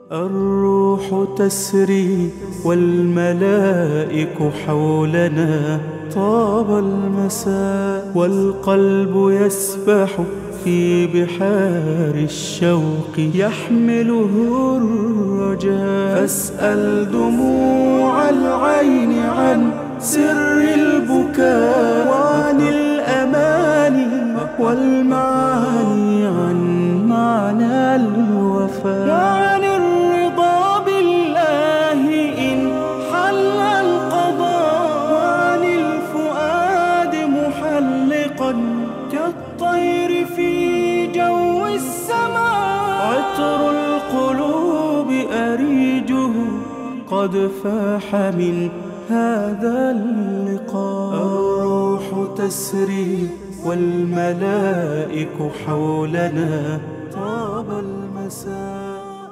الروح تسري والملائك حولنا طاب المساء والقلب يسبح في بحار الشوق يحمله الرجاء فاسأل دموع العين عن سر البكاء وعن الأماني والمعاني عن معنى الوفاء وعن الرضا بالله إن حل القضاء وعن الفؤاد محلقا كالطير في جو السماء عطر القلوب أريجه قد فاح من هذا اللقاء الروح تسري والملائك حولنا طاب المساء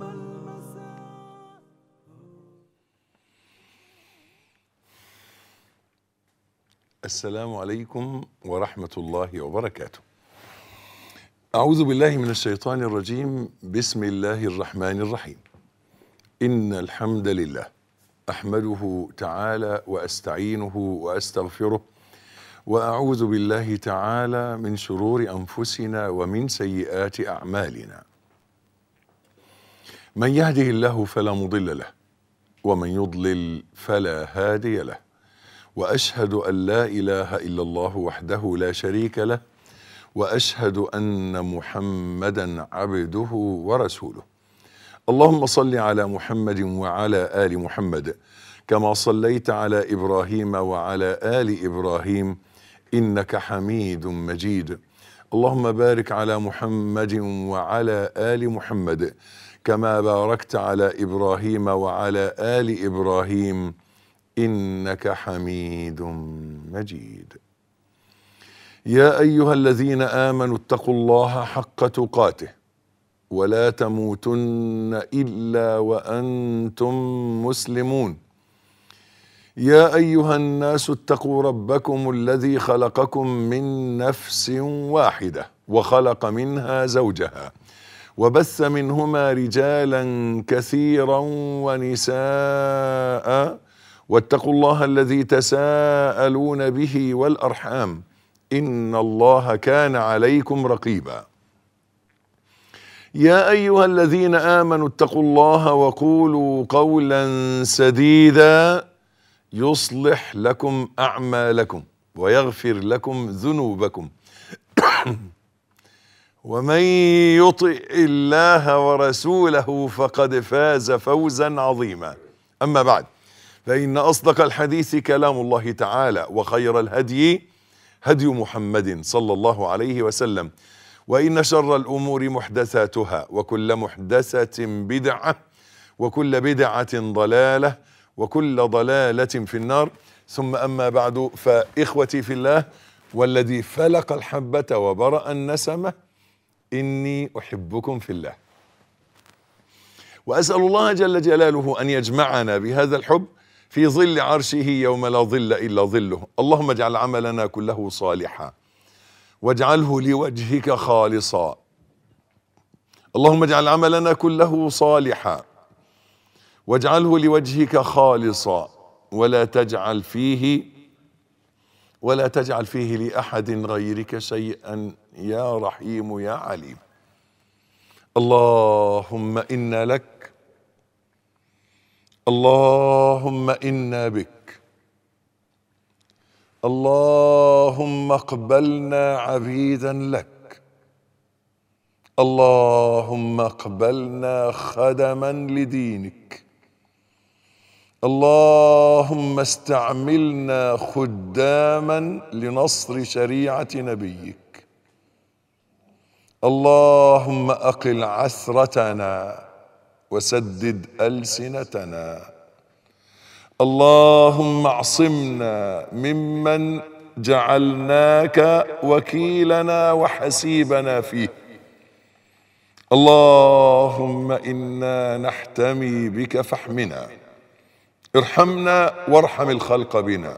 السلام عليكم ورحمة الله وبركاته. أعوذ بالله من الشيطان الرجيم، بسم الله الرحمن الرحيم. إن الحمد لله أحمده تعالى وأستعينه وأستغفره وأعوذ بالله تعالى من شرور أنفسنا ومن سيئات أعمالنا. من يهده الله فلا مضل له، ومن يضلل فلا هادي له. واشهد ان لا اله الا الله وحده لا شريك له واشهد ان محمدا عبده ورسوله اللهم صل على محمد وعلى ال محمد كما صليت على ابراهيم وعلى ال ابراهيم انك حميد مجيد اللهم بارك على محمد وعلى ال محمد كما باركت على ابراهيم وعلى ال ابراهيم انك حميد مجيد يا ايها الذين امنوا اتقوا الله حق تقاته ولا تموتن الا وانتم مسلمون يا ايها الناس اتقوا ربكم الذي خلقكم من نفس واحده وخلق منها زوجها وبث منهما رجالا كثيرا ونساء واتقوا الله الذي تساءلون به والارحام ان الله كان عليكم رقيبا يا ايها الذين امنوا اتقوا الله وقولوا قولا سديدا يصلح لكم اعمالكم ويغفر لكم ذنوبكم ومن يطع الله ورسوله فقد فاز فوزا عظيما اما بعد فإن أصدق الحديث كلام الله تعالى وخير الهدي هدي محمد صلى الله عليه وسلم وإن شر الأمور محدثاتها وكل محدثة بدعة وكل بدعة ضلالة وكل ضلالة في النار ثم أما بعد فإخوتي في الله والذي فلق الحبة وبرأ النسمة إني أحبكم في الله وأسأل الله جل جلاله أن يجمعنا بهذا الحب في ظل عرشه يوم لا ظل الا ظله، اللهم اجعل عملنا كله صالحا واجعله لوجهك خالصا. اللهم اجعل عملنا كله صالحا واجعله لوجهك خالصا ولا تجعل فيه ولا تجعل فيه لاحد غيرك شيئا يا رحيم يا عليم. اللهم انا لك اللهم انا بك اللهم اقبلنا عبيدا لك اللهم اقبلنا خدما لدينك اللهم استعملنا خداما لنصر شريعه نبيك اللهم اقل عثرتنا وسدد السنتنا اللهم اعصمنا ممن جعلناك وكيلنا وحسيبنا فيه اللهم انا نحتمي بك فاحمنا ارحمنا وارحم الخلق بنا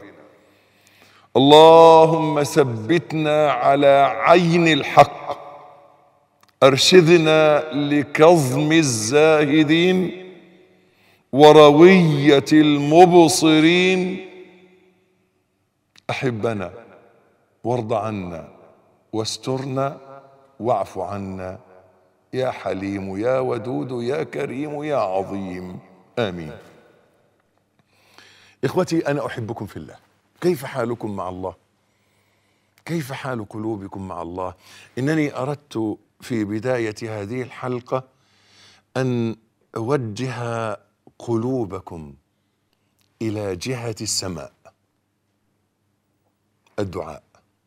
اللهم ثبتنا على عين الحق ارشدنا لكظم الزاهدين ورويه المبصرين احبنا وارض عنا واسترنا واعف عنا يا حليم يا ودود يا كريم يا عظيم امين اخوتي انا احبكم في الله كيف حالكم مع الله كيف حال قلوبكم مع الله انني اردت في بدايه هذه الحلقه ان اوجه قلوبكم الى جهه السماء الدعاء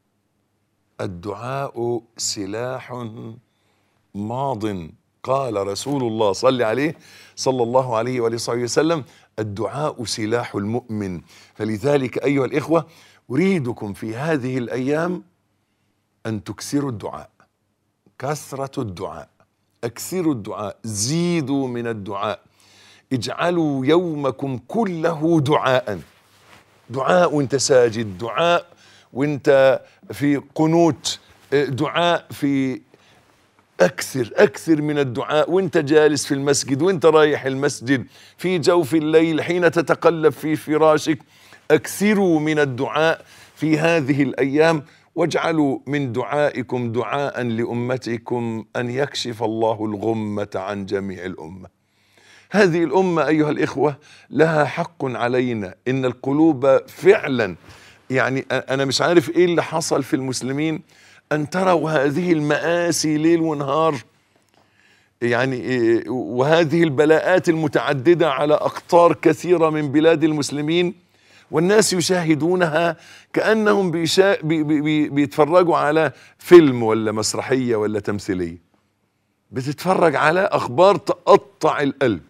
الدعاء سلاح ماض قال رسول الله صلى عليه صلى الله عليه وآله وصحبه وسلم الدعاء سلاح المؤمن فلذلك أيها الإخوة أريدكم في هذه الأيام أن تكثروا الدعاء كثرة الدعاء أكثروا الدعاء زيدوا من الدعاء اجعلوا يومكم كله دعاء دعاء وانت ساجد دعاء وانت في قنوت دعاء في اكثر اكثر من الدعاء وانت جالس في المسجد وانت رايح المسجد في جوف الليل حين تتقلب في فراشك اكثروا من الدعاء في هذه الايام واجعلوا من دعائكم دعاء لامتكم ان يكشف الله الغمه عن جميع الامه هذه الامه ايها الاخوه لها حق علينا ان القلوب فعلا يعني انا مش عارف ايه اللي حصل في المسلمين ان تروا هذه المآسي ليل ونهار يعني وهذه البلاءات المتعدده على اقطار كثيره من بلاد المسلمين والناس يشاهدونها كانهم بيشا بي بي بيتفرجوا على فيلم ولا مسرحيه ولا تمثيليه بتتفرج على اخبار تقطع القلب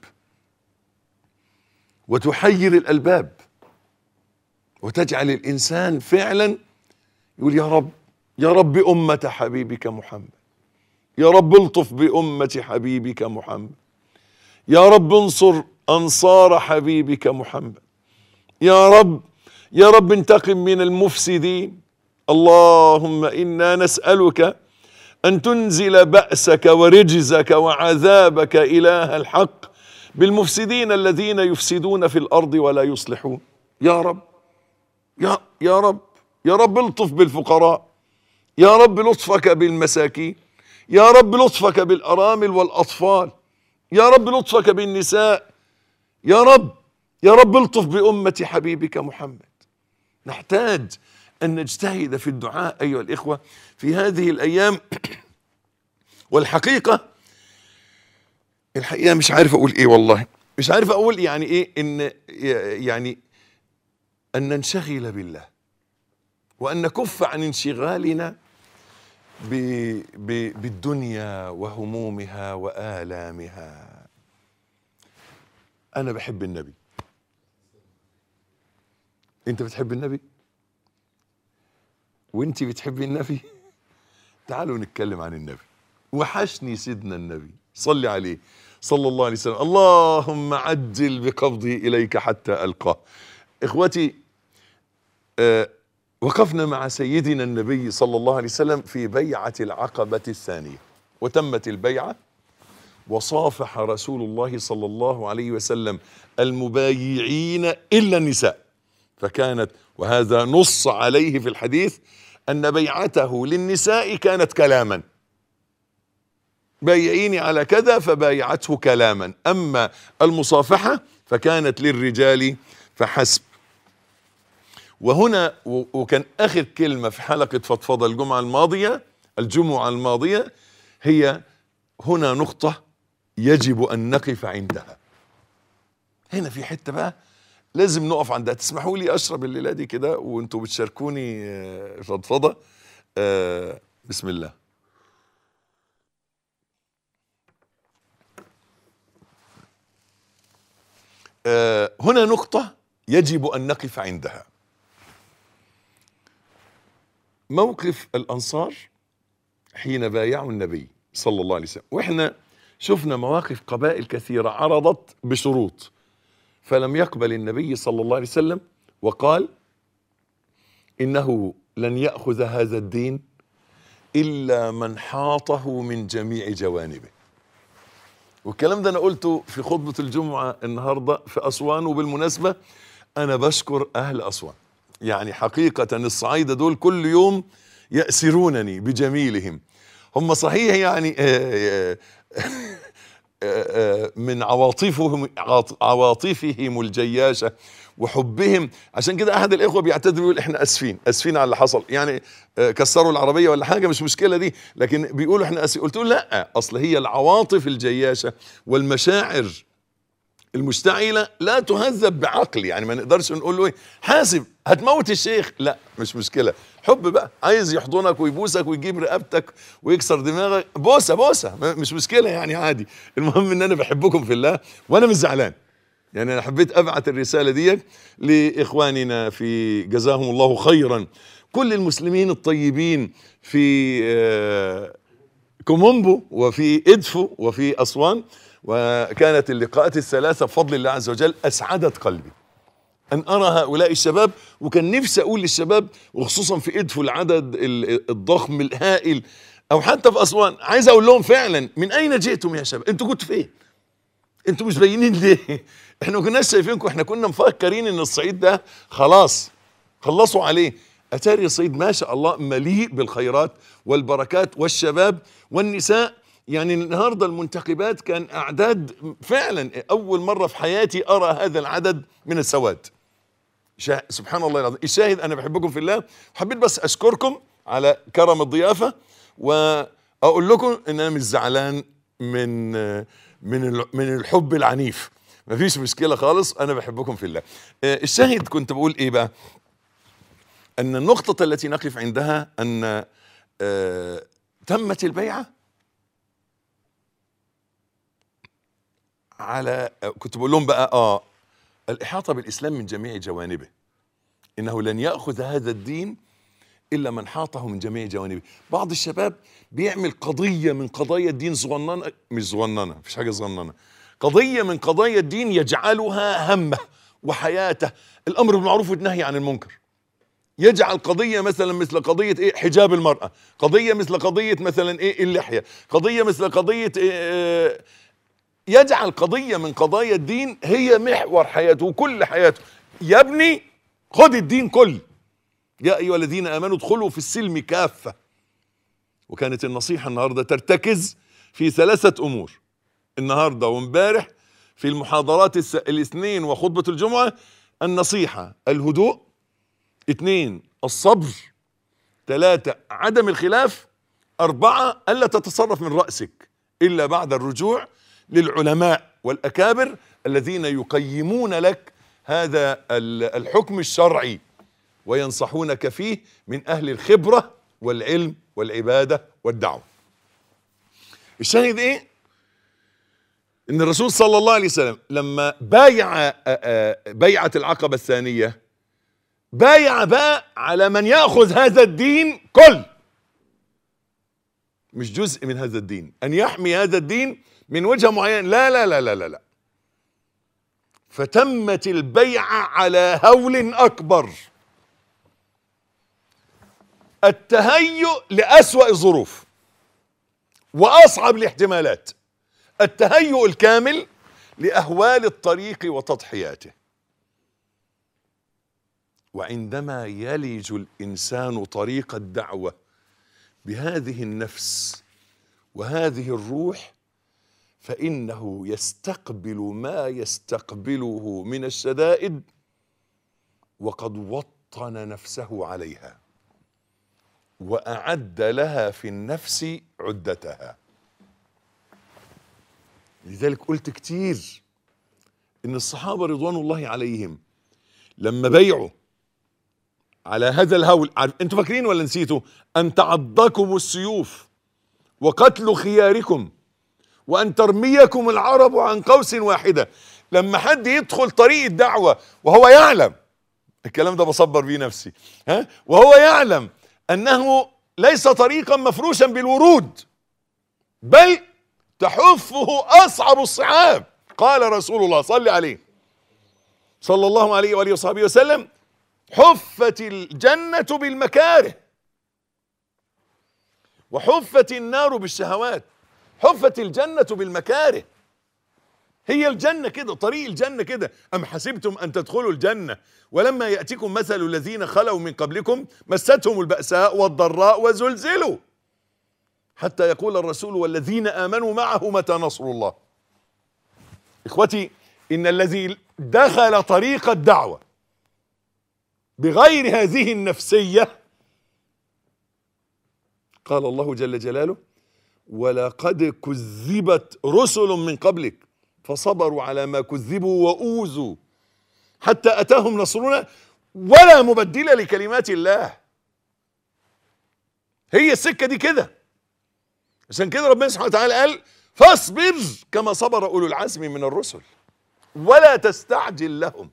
وتحير الالباب وتجعل الانسان فعلا يقول يا رب يا رب أمة حبيبك محمد يا رب الطف بأمة حبيبك محمد يا رب انصر أنصار حبيبك محمد يا رب يا رب انتقم من المفسدين اللهم إنا نسألك أن تنزل بأسك ورجزك وعذابك إله الحق بالمفسدين الذين يفسدون في الأرض ولا يصلحون يا رب يا يا رب يا رب الطف بالفقراء يا رب لطفك بالمساكين يا رب لطفك بالارامل والاطفال يا رب لطفك بالنساء يا رب يا رب الطف بامه حبيبك محمد نحتاج ان نجتهد في الدعاء ايها الاخوه في هذه الايام والحقيقه الحقيقه مش عارف اقول ايه والله مش عارف اقول يعني ايه ان يعني ان ننشغل بالله وان نكف عن انشغالنا ب ب بالدنيا وهمومها والامها انا بحب النبي انت بتحب النبي وانت بتحبي النبي تعالوا نتكلم عن النبي وحشني سيدنا النبي صلي عليه صلى الله عليه وسلم اللهم عجل بقبضي اليك حتى القاه اخوتي آه وقفنا مع سيدنا النبي صلى الله عليه وسلم في بيعة العقبة الثانية وتمت البيعة وصافح رسول الله صلى الله عليه وسلم المبايعين إلا النساء فكانت وهذا نص عليه في الحديث أن بيعته للنساء كانت كلاما بايعيني على كذا فبايعته كلاما أما المصافحة فكانت للرجال فحسب وهنا وكان اخر كلمه في حلقه فضفضه الجمعه الماضيه الجمعه الماضيه هي هنا نقطه يجب ان نقف عندها هنا في حته بقى لازم نقف عندها تسمحوا لي اشرب الليله دي كده وانتوا بتشاركوني فضفضه آه بسم الله آه هنا نقطه يجب ان نقف عندها موقف الانصار حين بايعوا النبي صلى الله عليه وسلم واحنا شفنا مواقف قبائل كثيره عرضت بشروط فلم يقبل النبي صلى الله عليه وسلم وقال انه لن ياخذ هذا الدين الا من حاطه من جميع جوانبه والكلام ده انا قلته في خطبه الجمعه النهارده في اسوان وبالمناسبه انا بشكر اهل اسوان يعني حقيقه الصعايده دول كل يوم ياسرونني بجميلهم هم صحيح يعني آه، آه، من عواطفهم عاط- عواطفهم الجياشه وحبهم عشان كده احد الاخوه بيعتذر يقول احنا اسفين اسفين على اللي حصل يعني آه، كسروا العربيه ولا حاجه مش مشكله دي لكن بيقولوا احنا اسفين قلت له لا اصل هي العواطف الجياشه والمشاعر المشتعله لا تهذب بعقل يعني ما نقدرش نقول له ايه حاسب هتموت الشيخ لا مش مشكله حب بقى عايز يحضنك ويبوسك ويجيب رقبتك ويكسر دماغك بوسه بوسه م- مش مشكله يعني عادي المهم ان انا بحبكم في الله وانا مش زعلان يعني انا حبيت ابعت الرساله دي لاخواننا في جزاهم الله خيرا كل المسلمين الطيبين في آه، كومومبو وفي ادفو وفي اسوان وكانت اللقاءات الثلاثه بفضل الله عز وجل اسعدت قلبي ان ارى هؤلاء الشباب وكان نفسي اقول للشباب وخصوصا في ادفو العدد ال- الضخم الهائل او حتى في اسوان عايز اقول لهم فعلا من اين جئتم يا شباب انتوا كنتوا فين انتوا مش باينين ليه احنا ما كناش شايفينكم احنا كنا مفكرين ان الصعيد ده خلاص خلصوا عليه اتاري الصعيد ما شاء الله مليء بالخيرات والبركات والشباب والنساء يعني النهارده المنتخبات كان اعداد فعلا اول مره في حياتي ارى هذا العدد من السواد شا... سبحان الله العظيم الشاهد انا بحبكم في الله حبيت بس اشكركم على كرم الضيافه واقول لكم ان انا مش زعلان من من ال- من الحب العنيف مفيش مشكله خالص انا بحبكم في الله آه، الشاهد كنت بقول ايه بقى ان النقطه التي نقف عندها ان آه، تمت البيعه على آه، كنت بقول لهم بقى اه الإحاطة بالإسلام من جميع جوانبه إنه لن يأخذ هذا الدين إلا من حاطه من جميع جوانبه بعض الشباب بيعمل قضية من قضايا الدين صغننة مش صغننة مفيش حاجة صغننة قضية من قضايا الدين يجعلها همه وحياته الأمر بالمعروف والنهي عن المنكر يجعل قضية مثلا مثل قضية ايه حجاب المرأة قضية مثل قضية مثلا ايه اللحية قضية مثل قضية إيه آه، يجعل قضية من قضايا الدين هي محور حياته وكل حياته يا ابني خد الدين كل يا أيها الذين آمنوا ادخلوا في السلم كافة وكانت النصيحة النهاردة ترتكز في ثلاثة أمور النهاردة وامبارح في المحاضرات الس... الاثنين وخطبة الجمعة النصيحة الهدوء اثنين الصبر ثلاثة عدم الخلاف أربعة ألا تتصرف من رأسك إلا بعد الرجوع للعلماء والأكابر الذين يقيمون لك هذا ال- الحكم الشرعي وينصحونك فيه من أهل الخبرة والعلم والعبادة والدعوة الشاهد إيه؟ إن الرسول صلى الله عليه وسلم لما بايع آه، آه، بيعة العقبة الثانية بايع بقى على من يأخذ هذا الدين كل مش جزء من هذا الدين ان يحمي هذا الدين من وجهه معين لا لا لا لا لا, لا. فتمت البيعه على هول اكبر التهيؤ لاسوا الظروف واصعب الاحتمالات التهيؤ الكامل لاهوال الطريق وتضحياته وعندما يلج الانسان طريق الدعوه بهذه النفس وهذه الروح فانه يستقبل ما يستقبله من الشدائد وقد وطن نفسه عليها واعد لها في النفس عدتها لذلك قلت كتير ان الصحابه رضوان الله عليهم لما بيعوا على هذا الهول عارف انتوا فاكرين ولا نسيتوا ان تعضكم السيوف وقتل خياركم وان ترميكم العرب عن قوس واحده لما حد يدخل طريق الدعوه وهو يعلم الكلام ده بصبر بيه نفسي ها وهو يعلم انه ليس طريقا مفروشا بالورود بل تحفه اصعب الصعاب قال رسول الله صل عليه صلى الله عليه واله وصحبه وسلم حفت الجنة بالمكاره وحفت النار بالشهوات حفت الجنة بالمكاره هي الجنة كده طريق الجنة كده أم حسبتم أن تدخلوا الجنة ولما يأتيكم مثل الذين خلوا من قبلكم مستهم البأساء والضراء وزلزلوا حتى يقول الرسول والذين آمنوا معه متى نصر الله إخوتي إن الذي دخل طريق الدعوة بغير هذه النفسية قال الله جل جلاله ولقد كذبت رسل من قبلك فصبروا على ما كذبوا وأوذوا حتى أتاهم نصرنا ولا مبدل لكلمات الله هي السكة دي كده عشان كده ربنا سبحانه وتعالى قال فاصبر كما صبر أولو العزم من الرسل ولا تستعجل لهم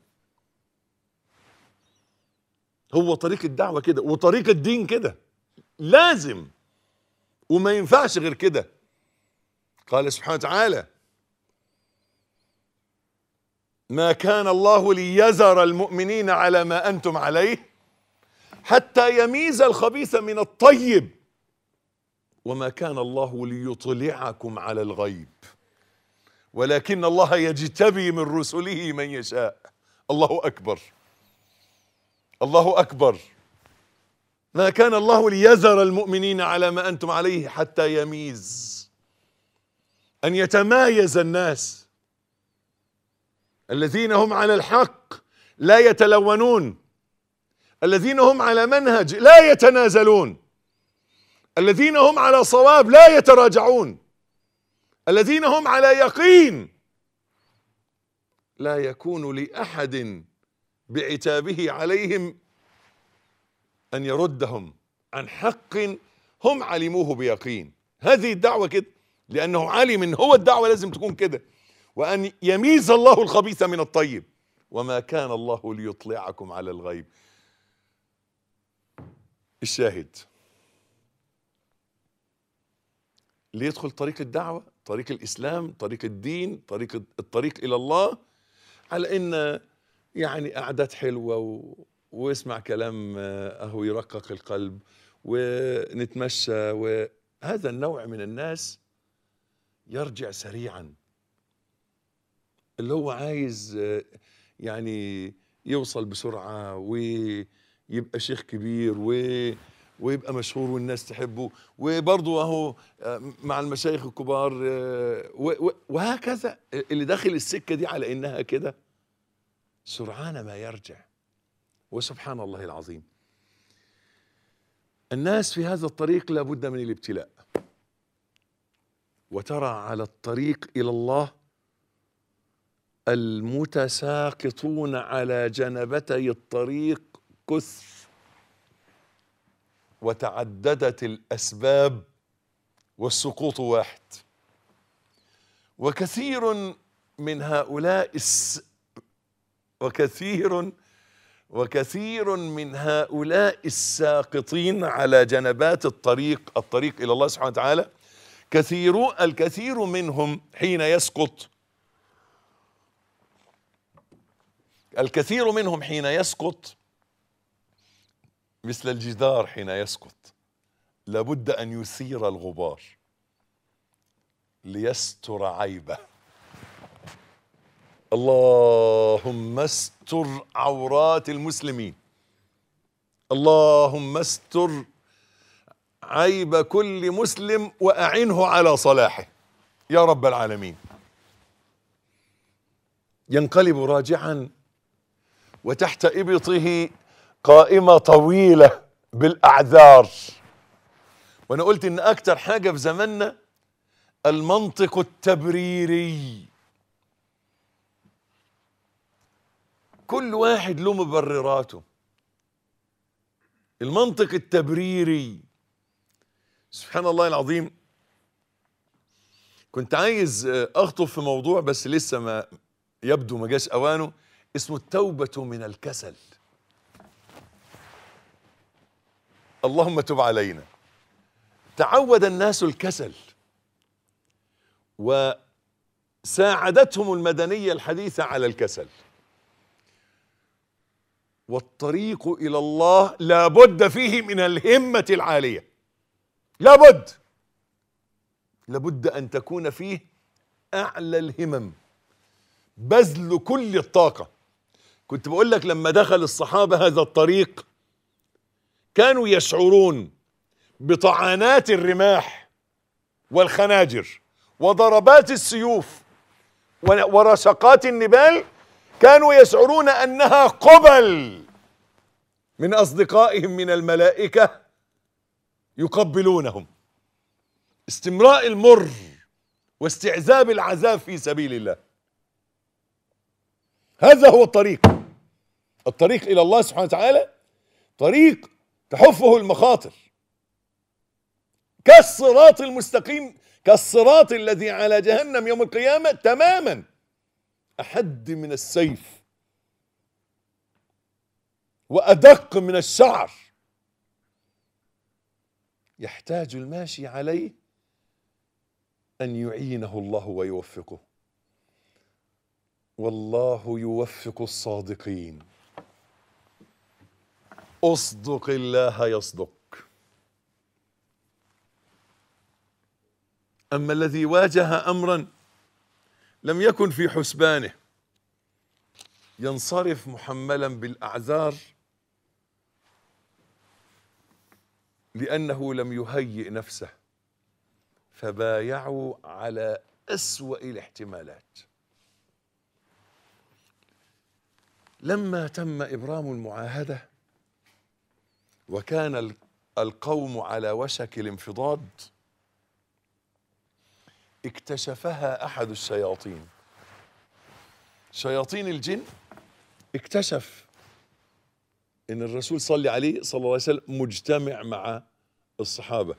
هو طريق الدعوة كده وطريق الدين كده لازم وما ينفعش غير كده قال سبحانه وتعالى ما كان الله ليذر المؤمنين على ما انتم عليه حتى يميز الخبيث من الطيب وما كان الله ليطلعكم على الغيب ولكن الله يجتبي من رسله من يشاء الله اكبر الله اكبر ما كان الله ليذر المؤمنين على ما انتم عليه حتى يميز ان يتمايز الناس الذين هم على الحق لا يتلونون الذين هم على منهج لا يتنازلون الذين هم على صواب لا يتراجعون الذين هم على يقين لا يكون لاحد بعتابه عليهم ان يردهم عن حق هم علموه بيقين هذه الدعوه كده لانه عالم ان هو الدعوه لازم تكون كده وان يميز الله الخبيث من الطيب وما كان الله ليطلعكم على الغيب الشاهد ليدخل طريق الدعوه طريق الاسلام طريق الدين طريق الطريق الى الله على ان يعني قعدات حلوه و... واسمع كلام اهو يرقق القلب ونتمشى وهذا النوع من الناس يرجع سريعا اللي هو عايز يعني يوصل بسرعة ويبقى شيخ كبير و ويبقى مشهور والناس تحبه وبرضه اهو مع المشايخ الكبار وهكذا اللي داخل السكة دي على انها كده سرعان ما يرجع وسبحان الله العظيم الناس في هذا الطريق لابد من الابتلاء وترى على الطريق الى الله المتساقطون على جنبتي الطريق كثر وتعددت الاسباب والسقوط واحد وكثير من هؤلاء الس وكثير وكثير من هؤلاء الساقطين على جنبات الطريق الطريق الى الله سبحانه وتعالى كثير الكثير منهم حين يسقط الكثير منهم حين يسقط مثل الجدار حين يسقط لابد ان يثير الغبار ليستر عيبه اللهم استر عورات المسلمين اللهم استر عيب كل مسلم واعنه على صلاحه يا رب العالمين ينقلب راجعا وتحت ابطه قائمه طويله بالاعذار وانا قلت ان اكتر حاجه في زماننا المنطق التبريري كل واحد له مبرراته المنطق التبريري سبحان الله العظيم كنت عايز اخطب في موضوع بس لسه ما يبدو ما جاش اوانه اسمه التوبة من الكسل اللهم تب علينا تعود الناس الكسل وساعدتهم المدنية الحديثة على الكسل والطريق الى الله لا بد فيه من الهمه العاليه لابد لابد ان تكون فيه اعلى الهمم بذل كل الطاقه كنت بقول لك لما دخل الصحابه هذا الطريق كانوا يشعرون بطعنات الرماح والخناجر وضربات السيوف ورشقات النبال كانوا يشعرون انها قبل من اصدقائهم من الملائكه يقبلونهم استمراء المر واستعذاب العذاب في سبيل الله هذا هو الطريق الطريق الى الله سبحانه وتعالى طريق تحفه المخاطر كالصراط المستقيم كالصراط الذي على جهنم يوم القيامه تماما احد من السيف وادق من الشعر يحتاج الماشي عليه ان يعينه الله ويوفقه والله يوفق الصادقين اصدق الله يصدق اما الذي واجه امرا لم يكن في حسبانه ينصرف محملا بالاعذار لانه لم يهيئ نفسه فبايعوا على اسوا الاحتمالات لما تم ابرام المعاهده وكان ال- القوم على وشك الانفضاض اكتشفها احد الشياطين شياطين الجن اكتشف ان الرسول صلى عليه صلى الله عليه وسلم مجتمع مع الصحابه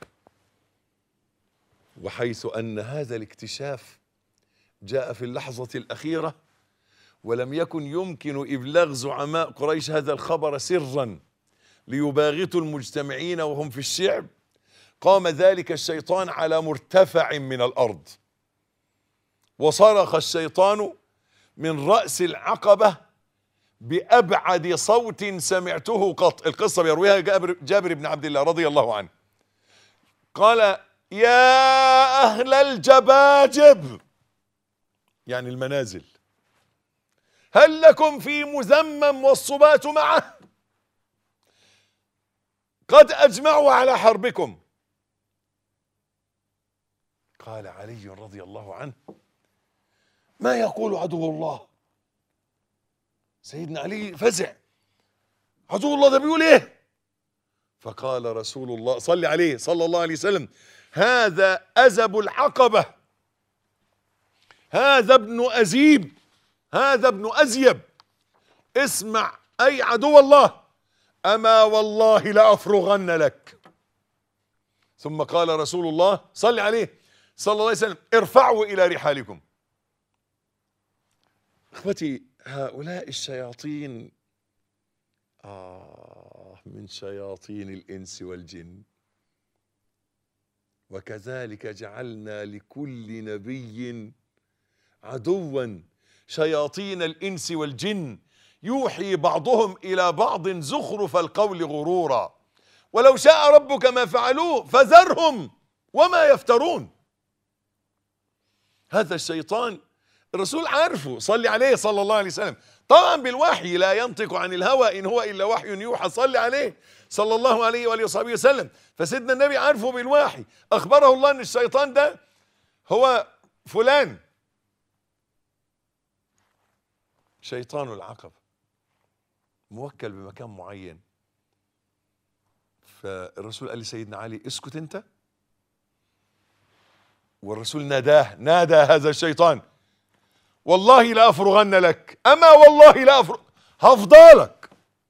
وحيث ان هذا الاكتشاف جاء في اللحظه الاخيره ولم يكن يمكن ابلاغ زعماء قريش هذا الخبر سرا ليباغتوا المجتمعين وهم في الشعب قام ذلك الشيطان على مرتفع من الارض وصرخ الشيطان من راس العقبه بابعد صوت سمعته قط القصه بيرويها جابر, جابر بن عبد الله رضي الله عنه قال يا اهل الجباجب يعني المنازل هل لكم في مزمم والصبات معه قد اجمعوا على حربكم قال علي رضي الله عنه ما يقول عدو الله سيدنا علي فزع عدو الله ده بيقول ايه فقال رسول الله صلى عليه صلى الله عليه وسلم هذا أزب العقبة هذا ابن أزيب هذا ابن أزيب اسمع أي عدو الله أما والله لأفرغن لك ثم قال رسول الله صلى عليه صلى الله عليه وسلم ارفعوا إلى رحالكم اخوتي هؤلاء الشياطين آه من شياطين الإنس والجن وكذلك جعلنا لكل نبي عدوا شياطين الإنس والجن يوحي بعضهم إلى بعض زخرف القول غرورا ولو شاء ربك ما فعلوه فذرهم وما يفترون هذا الشيطان الرسول عارفه صلي عليه صلى الله عليه وسلم طبعا بالوحي لا ينطق عن الهوى ان هو الا وحي يوحى صلي عليه صلى الله عليه واله وصحبه وسلم فسيدنا النبي عارفه بالوحي اخبره الله ان الشيطان ده هو فلان شيطان العقب موكل بمكان معين فالرسول قال لسيدنا علي اسكت انت والرسول ناداه نادى هذا الشيطان والله لا افرغن لك اما والله لا افرغ هفضلك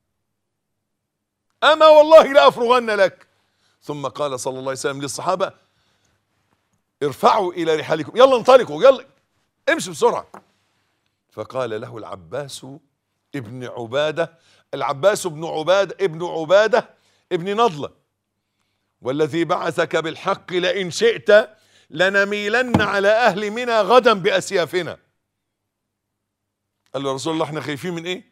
اما والله لا افرغن لك ثم قال صلى الله عليه وسلم للصحابه ارفعوا الى رحالكم يلا انطلقوا يلا امشوا بسرعه فقال له العباس ابن عباده العباس بن عباده ابن عباده ابن نضله والذي بعثك بالحق لئن شئت لنميلن على اهل منى غدا باسيافنا قال له رسول الله احنا خايفين من ايه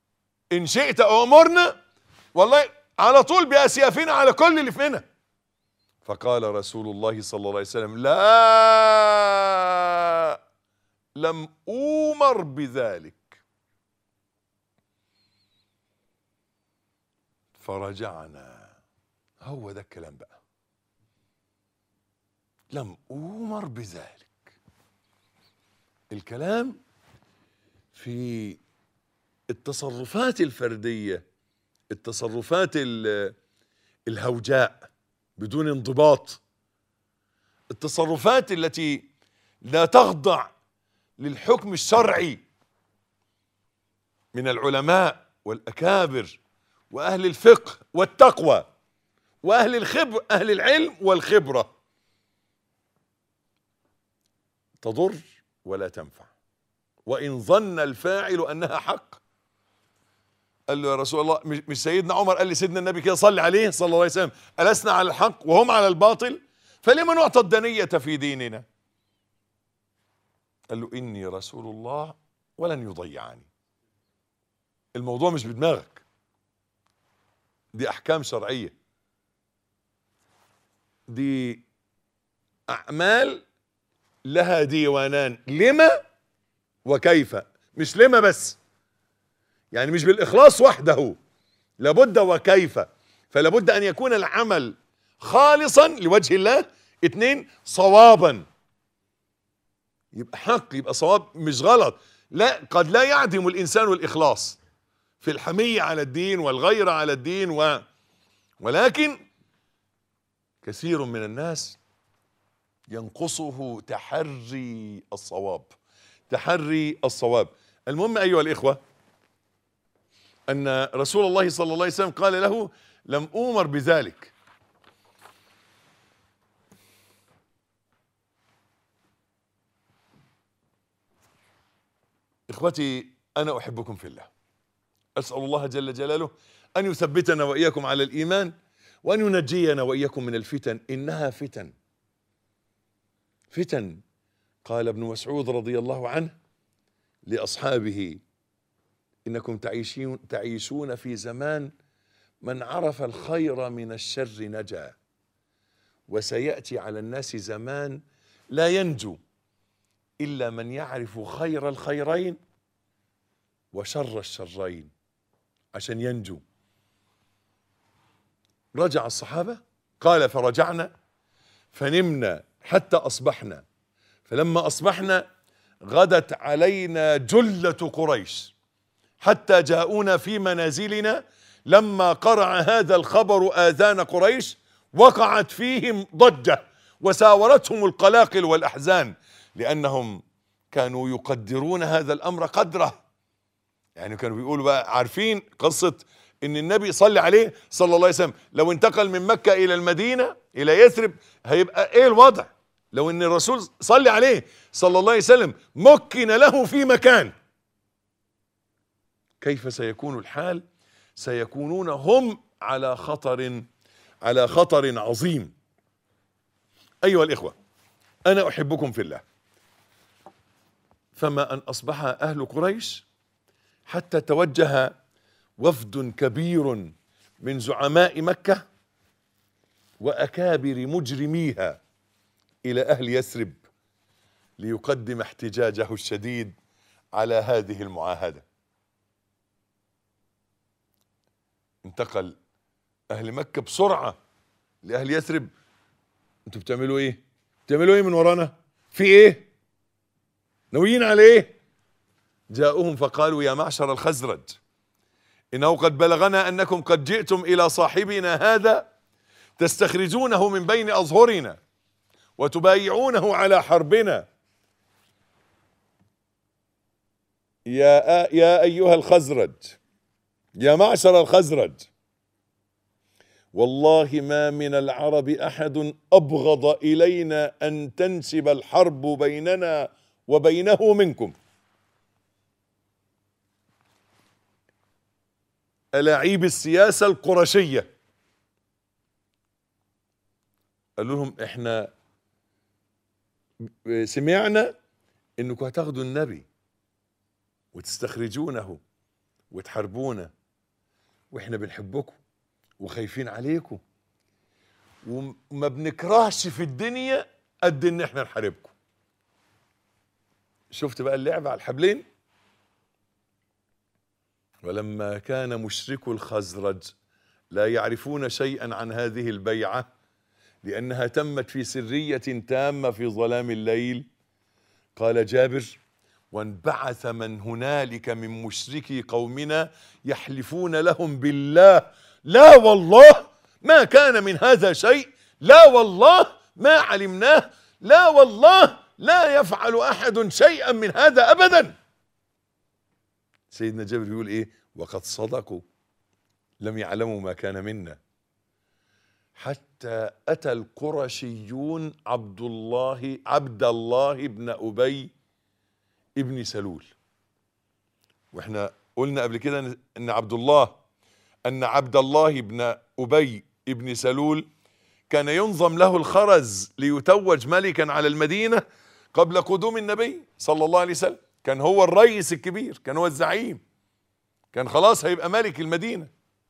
ان شئت امرنا والله على طول باسيافنا على كل اللي في منى فقال رسول الله صلى الله عليه وسلم لا لم أومر بذلك فرجعنا هو ده الكلام بقى لم أومر بذلك الكلام في التصرفات الفردية التصرفات ال- الهوجاء بدون انضباط التصرفات التي لا تخضع للحكم الشرعي من العلماء والأكابر وأهل الفقه والتقوى وأهل الخبر أهل العلم والخبرة تضر ولا تنفع وإن ظن الفاعل أنها حق قال له يا رسول الله مش مش سيدنا عمر قال لسيدنا النبي كده صلي عليه صلى الله عليه وسلم ألسنا على الحق وهم على الباطل فلما نعطى الدنية في ديننا قال له إني رسول الله ولن يضيعني الموضوع مش بدماغك دي أحكام شرعية دي أعمال لها ديوانان لما وكيف مش لما بس يعني مش بالإخلاص وحده لابد وكيف فلابد أن يكون العمل خالصا لوجه الله اتنين صوابا يبقى حق يبقى صواب مش غلط لا قد لا يعدم الإنسان الإخلاص في الحمية على الدين والغيرة على الدين و ولكن كثير من الناس ينقصه تحري الصواب تحري الصواب المهم أيها الإخوة أن رسول الله صلى الله عليه وسلم قال له لم أؤمر بذلك إخوتي أنا أحبكم في الله أسأل الله جل جلاله أن يثبتنا وإياكم على الإيمان وأن ينجينا وإياكم من الفتن إنها فتن فتن قال ابن مسعود رضي الله عنه لأصحابه إنكم تعيشون تعيشون في زمان من عرف الخير من الشر نجا وسيأتي على الناس زمان لا ينجو إلا من يعرف خير الخيرين وشر الشرين عشان ينجو رجع الصحابة قال فرجعنا فنمنا حتى أصبحنا فلما أصبحنا غدت علينا جلة قريش حتى جاءونا في منازلنا لما قرع هذا الخبر آذان قريش وقعت فيهم ضجة وساورتهم القلاقل والأحزان لأنهم كانوا يقدرون هذا الأمر قدره يعني كانوا بيقولوا بقى عارفين قصة ان النبي صلى عليه صلى الله عليه وسلم لو انتقل من مكة الى المدينة الى يثرب هيبقى ايه الوضع لو ان الرسول صلى عليه صلى الله عليه وسلم مكن له في مكان كيف سيكون الحال سيكونون هم على خطر على خطر عظيم ايها الاخوة انا احبكم في الله فما ان اصبح اهل قريش حتى توجه وفد كبير من زعماء مكة وأكابر مجرميها إلى أهل يثرب ليقدم احتجاجه الشديد على هذه المعاهدة انتقل أهل مكة بسرعة لأهل يثرب انتوا بتعملوا ايه بتعملوا ايه من ورانا في ايه ناويين على ايه جاءوهم فقالوا يا معشر الخزرج إنه قد بلغنا أنكم قد جئتم إلى صاحبنا هذا تستخرجونه من بين أظهرنا وتبايعونه على حربنا يا يا أيها الخزرج يا معشر الخزرج والله ما من العرب أحد أبغض إلينا أن تنسب الحرب بيننا وبينه منكم ألاعيب السياسة القرشية قالوا لهم احنا سمعنا انكم هتاخدوا النبي وتستخرجونه وتحاربونا واحنا بنحبكم وخايفين عليكم وما بنكرهش في الدنيا قد ان احنا نحاربكم شفت بقى اللعبة على الحبلين ولما كان مشركو الخزرج لا يعرفون شيئا عن هذه البيعة لأنها تمت في سرية تامة في ظلام الليل قال جابر وانبعث من هنالك من مشركي قومنا يحلفون لهم بالله لا والله ما كان من هذا شيء لا والله ما علمناه لا والله لا يفعل احد شيئا من هذا ابدا سيدنا جابر يقول ايه وقد صدقوا لم يعلموا ما كان منا حتى اتى القرشيون عبد الله عبد الله بن ابي ابن سلول واحنا قلنا قبل كده ان- ان عبد الله ان عبد الله بن ابي ابن سلول كان ينظم له الخرز ليتوج ملكا على المدينه قبل قدوم النبي صلى الله عليه وسلم كان هو الرئيس الكبير كان هو الزعيم كان خلاص هيبقى ملك المدينه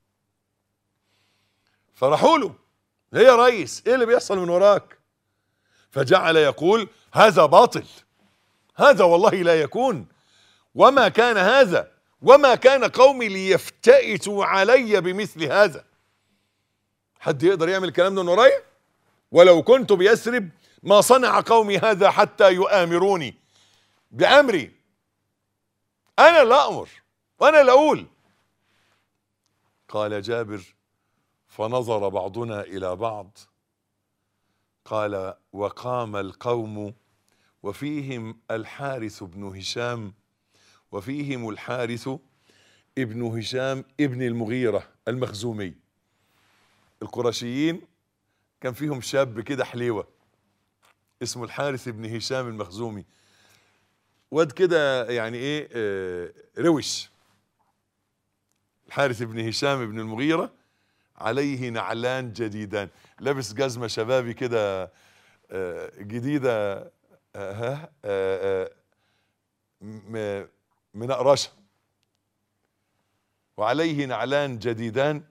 فراحوا له هي يا ريس ايه اللي بيحصل من وراك فجعل يقول هذا باطل هذا والله لا يكون وما كان هذا وما كان قومي ليفتئتوا علي بمثل هذا حد يقدر يعمل الكلام ده من ورايا ولو كنت بيثرب ما صنع قومي هذا حتى يؤامروني بأمري أنا لا أمر وأنا لا أقول قال جابر فنظر بعضنا إلى بعض قال وقام القوم وفيهم الحارث بن هشام وفيهم الحارث ابن هشام ابن المغيرة المخزومي القرشيين كان فيهم شاب كده حليوة اسمه الحارث بن هشام المخزومي واد كده يعني ايه آه روش الحارث بن هشام بن المغيرة عليه نعلان جديدان لابس جزمة شبابي كده آه جديدة آه ها آه آه م- منقرشة وعليه نعلان جديدان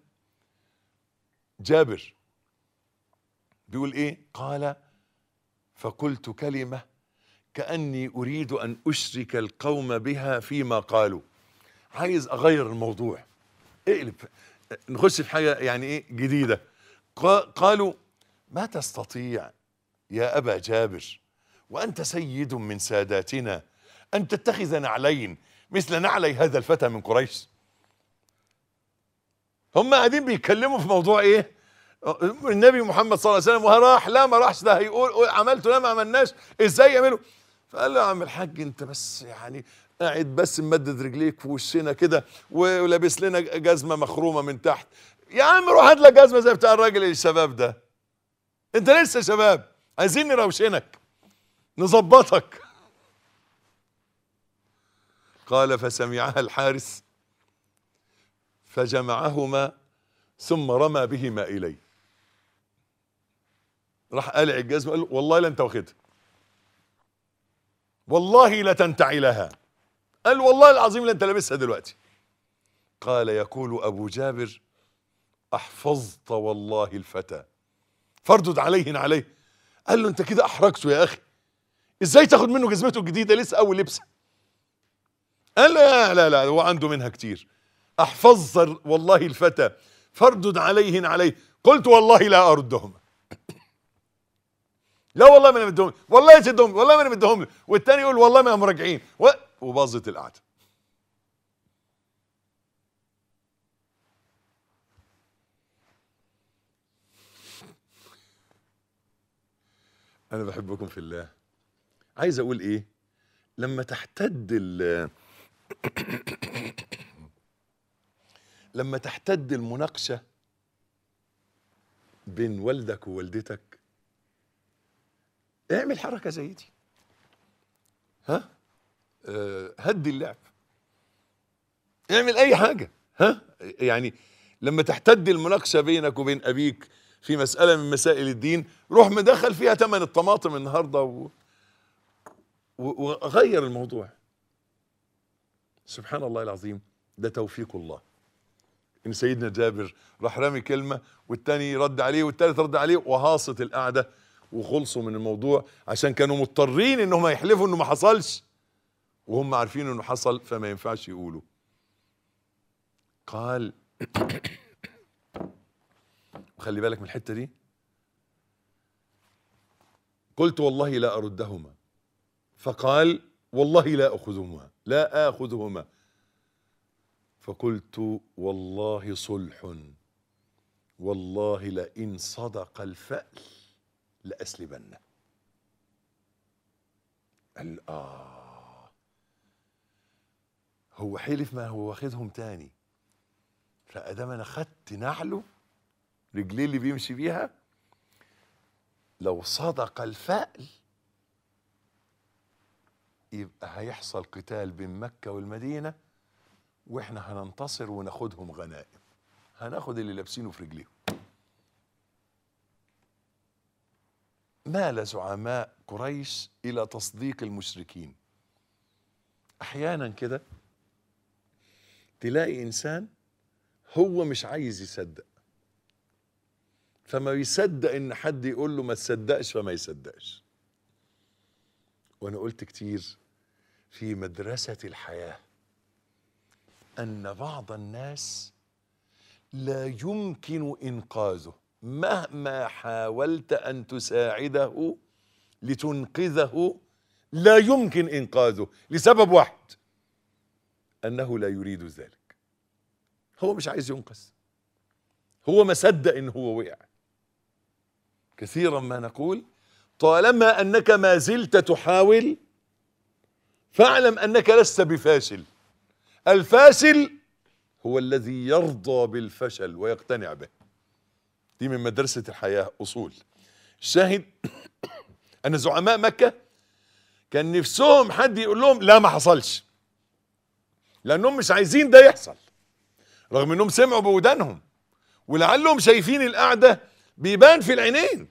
جابر بيقول ايه قال فقلت كلمة كأني أريد أن أشرك القوم بها فيما قالوا عايز أغير الموضوع اقلب نخش في حاجة يعني ايه جديدة قا- قالوا ما تستطيع يا أبا جابر وأنت سيد من ساداتنا أن تتخذ نعلين مثل نعلي هذا الفتى من قريش هم قاعدين بيتكلموا في موضوع ايه النبي محمد صلى الله عليه وسلم وراح لا ما راحش ده هيقول قول عملته لا ما عملناش ازاي يعملوا فقال له يا عم الحاج انت بس يعني قاعد بس ممدد رجليك في وشنا كده ولابس لنا جزمه مخرومه من تحت يا عم روح هات لك جزمه زي بتاع الراجل الشباب ده انت لسه شباب عايزين نروشنك نظبطك قال فسمعها الحارث فجمعهما ثم رمى بهما اليه راح قالع الجزمه قال له والله لا انت واخدها والله لا تنتعي لها قال والله العظيم لا انت لابسها دلوقتي قال يقول ابو جابر احفظت والله الفتى فاردد عليه عليه قال له انت كده احرجته يا اخي ازاي تاخد منه جزمته الجديده لسه اول لبسه قال لا لا لا هو عنده منها كتير احفظت والله الفتى فاردد عليه عليه قلت والله لا اردهما لا والله ما انا مديهم والله تدهم والله ما انا مديهم له والتاني يقول والله ما هم راجعين و... وباظت القعده انا بحبكم في الله عايز اقول ايه لما تحتد ال لما تحتد المناقشه بين والدك ووالدتك اعمل حركه زي دي ها آه هدي اللعب اعمل اي حاجه ها يعني لما تحتد المناقشه بينك وبين ابيك في مساله من مسائل الدين روح مدخل فيها ثمن الطماطم النهارده و... و... وغير الموضوع سبحان الله العظيم ده توفيق الله ان سيدنا جابر راح رامي كلمه والتاني رد عليه والتالت رد عليه وهاصت القعده وخلصوا من الموضوع عشان كانوا مضطرين انهم يحلفوا انه ما حصلش وهم عارفين انه حصل فما ينفعش يقولوا قال خلي بالك من الحته دي قلت والله لا اردهما فقال والله لا اخذهما لا اخذهما فقلت والله صلح والله لئن صدق الفأل لأسلبنه قال آه هو حلف ما هو واخدهم تاني فأدام أنا خدت نعله رجليه اللي بيمشي بيها لو صدق الفأل يبقى هيحصل قتال بين مكة والمدينة واحنا هننتصر وناخدهم غنائم هناخد اللي لابسينه في رجليهم مال زعماء قريش الى تصديق المشركين احيانا كده تلاقي انسان هو مش عايز يصدق فما يصدق ان حد يقول له ما تصدقش فما يصدقش وانا قلت كتير في مدرسة الحياة ان بعض الناس لا يمكن انقاذه مهما حاولت ان تساعده لتنقذه لا يمكن انقاذه لسبب واحد انه لا يريد ذلك هو مش عايز ينقذ هو ما صدق ان هو وقع كثيرا ما نقول طالما انك ما زلت تحاول فاعلم انك لست بفاشل الفاشل هو الذي يرضى بالفشل ويقتنع به دي من مدرسة الحياة أصول الشاهد أن زعماء مكة كان نفسهم حد يقول لهم لا ما حصلش لأنهم مش عايزين ده يحصل رغم أنهم سمعوا بودانهم ولعلهم شايفين القعدة بيبان في العينين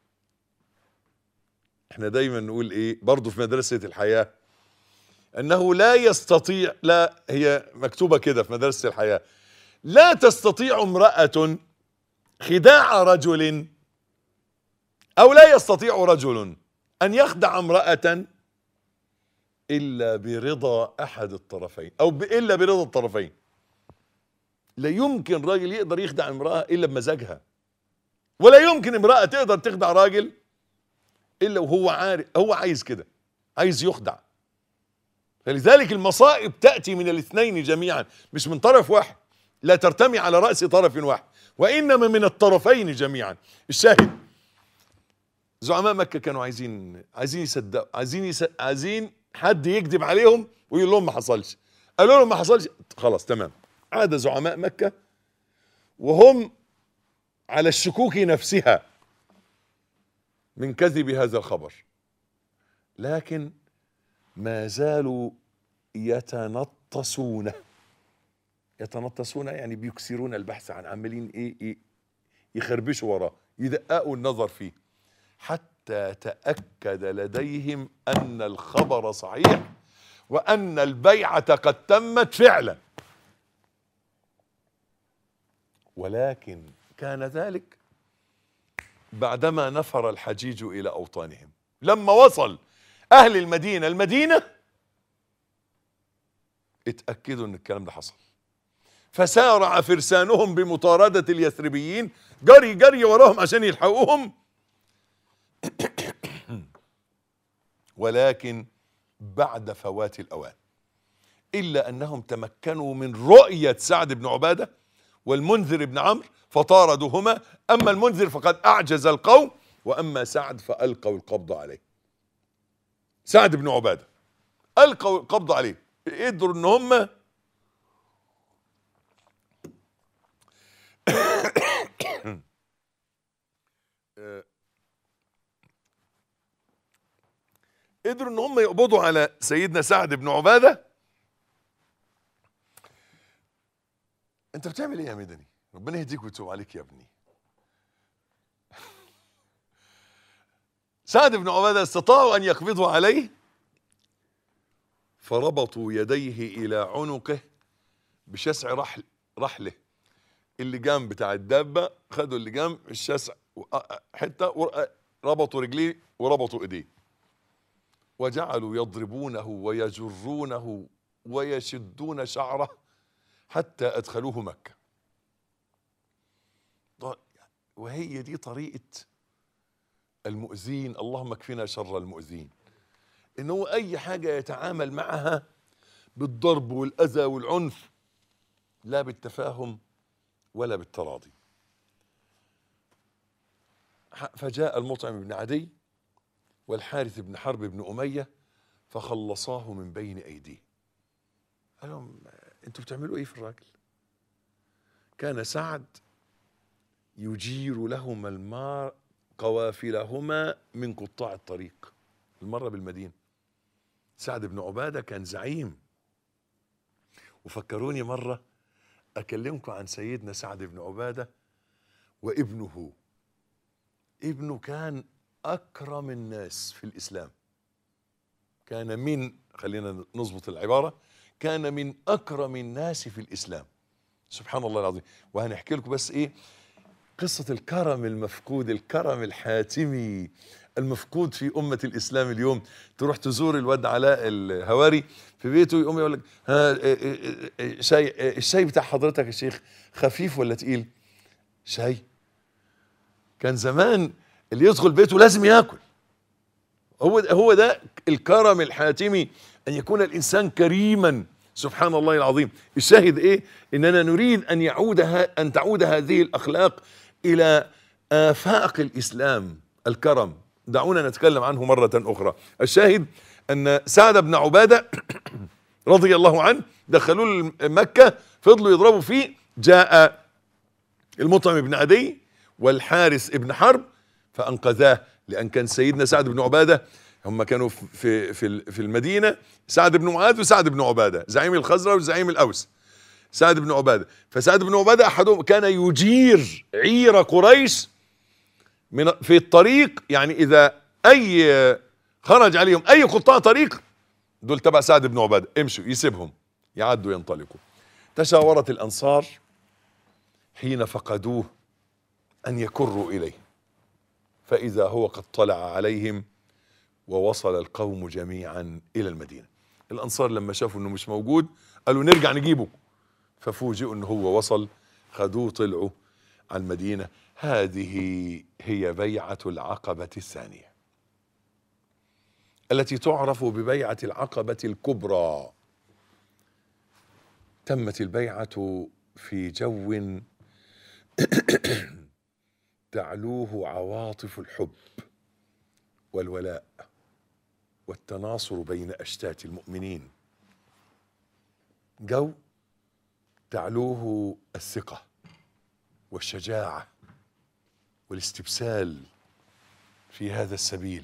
احنا دايما نقول ايه برضه في مدرسة الحياة انه لا يستطيع لا هي مكتوبة كده في مدرسة الحياة لا تستطيع امرأة خداع رجل او لا يستطيع رجل ان يخدع امرأة الا برضا احد الطرفين او ب- الا برضا الطرفين لا يمكن راجل يقدر يخدع امرأة الا بمزاجها ولا يمكن امرأة تقدر تخدع راجل الا وهو عارف هو عايز كده عايز يخدع فلذلك المصائب تأتي من الاثنين جميعا مش من طرف واحد لا ترتمي على رأس طرف واحد وإنما من الطرفين جميعا الشاهد زعماء مكة كانوا عايزين عايزين يصدقوا عايزين يس... عايزين حد يكذب عليهم ويقول لهم ما حصلش قالوا لهم ما حصلش خلاص تمام عاد زعماء مكة وهم على الشكوك نفسها من كذب هذا الخبر لكن ما زالوا يتنطسونه يتنطسون يعني بيكسرون البحث عن عمالين ايه, إيه يخربشوا وراه يدققوا النظر فيه حتى تأكد لديهم أن الخبر صحيح وأن البيعة قد تمت فعلا ولكن كان ذلك بعدما نفر الحجيج إلى أوطانهم لما وصل أهل المدينة المدينة اتأكدوا أن الكلام ده حصل فسارع فرسانهم بمطاردة اليثربيين جري جري وراهم عشان يلحقوهم ولكن بعد فوات الأوان إلا أنهم تمكنوا من رؤية سعد بن عبادة والمنذر بن عمرو فطاردوهما أما المنذر فقد أعجز القوم وأما سعد فألقوا القبض عليه سعد بن عبادة ألقوا القبض عليه قدروا ان هم قدروا ان هم يقبضوا على سيدنا سعد بن عباده انت بتعمل ايه يا مدني ربنا يهديك ويتوب عليك يا ابني سعد بن عباده استطاعوا ان يقبضوا عليه فربطوا يديه الى عنقه بشسع رحل رحله اللجام بتاع الدابه خدوا اللجام الشاسع حته ور- ربطوا رجليه وربطوا ايديه وجعلوا يضربونه ويجرونه ويشدون شعره حتى ادخلوه مكه ط- وهي دي طريقه المؤذين اللهم اكفنا شر المؤذين ان هو اي حاجه يتعامل معها بالضرب والاذى والعنف لا بالتفاهم ولا بالتراضي ح- فجاء المطعم بن عدي والحارث بن حرب بن أمية فخلصاه من بين أيديه قال لهم أنتوا بتعملوا إيه في الراجل كان سعد يجير لهما الماء قوافلهما من قطاع الطريق المرة بالمدينة سعد بن عبادة كان زعيم وفكروني مرة أكلمكم عن سيدنا سعد بن عبادة وابنه ابنه كان أكرم الناس في الإسلام كان من خلينا نظبط العبارة كان من أكرم الناس في الإسلام سبحان الله العظيم وهنحكي لكم بس إيه قصة الكرم المفقود الكرم الحاتمي المفقود في أمة الإسلام اليوم تروح تزور الواد علاء الهواري في بيته يقوم يقول لك ها إيه إيه إيه شاي إيه الشاي بتاع حضرتك يا شيخ خفيف ولا تقيل شاي كان زمان اللي يدخل بيته لازم ياكل هو هو ده الكرم الحاتمي ان يكون الانسان كريما سبحان الله العظيم الشاهد ايه اننا نريد ان يعود ه- ان تعود هذه الاخلاق الى افاق الاسلام الكرم دعونا نتكلم عنه مره اخرى الشاهد ان سعد بن عباده رضي الله عنه دخلوه مكه فضلوا يضربوا فيه جاء المطعم بن عدي والحارس ابن حرب فانقذاه لان كان سيدنا سعد بن عباده هم كانوا في في في المدينه سعد بن معاذ وسعد بن عباده زعيم الخزرج وزعيم الاوس سعد بن عباده فسعد بن عباده احدهم كان يجير عير قريش من في الطريق يعني اذا اي خرج عليهم اي قطاع طريق دول تبع سعد بن عباده امشوا يسيبهم يعدوا ينطلقوا تشاورت الانصار حين فقدوه ان يكروا اليه فاذا هو قد طلع عليهم ووصل القوم جميعا الى المدينه الانصار لما شافوا انه مش موجود قالوا نرجع نجيبه ففوجئوا انه هو وصل خدوه طلعوا على المدينه هذه هي بيعه العقبه الثانيه التي تعرف ببيعه العقبه الكبرى تمت البيعه في جو تعلوه عواطف الحب والولاء والتناصر بين اشتات المؤمنين جو تعلوه الثقه والشجاعه والاستبسال في هذا السبيل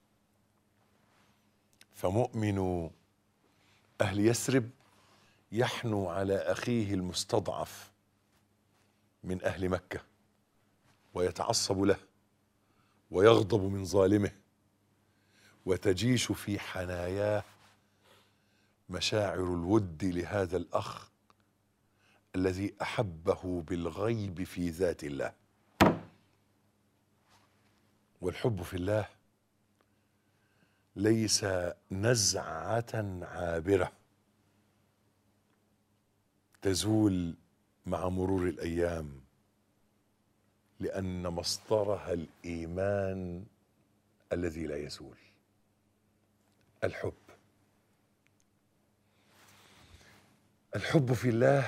فمؤمن اهل يثرب يحنو على اخيه المستضعف من اهل مكه ويتعصب له ويغضب من ظالمه وتجيش في حناياه مشاعر الود لهذا الاخ الذي احبه بالغيب في ذات الله والحب في الله ليس نزعه عابره تزول مع مرور الايام لان مصدرها الايمان الذي لا يزول الحب الحب في الله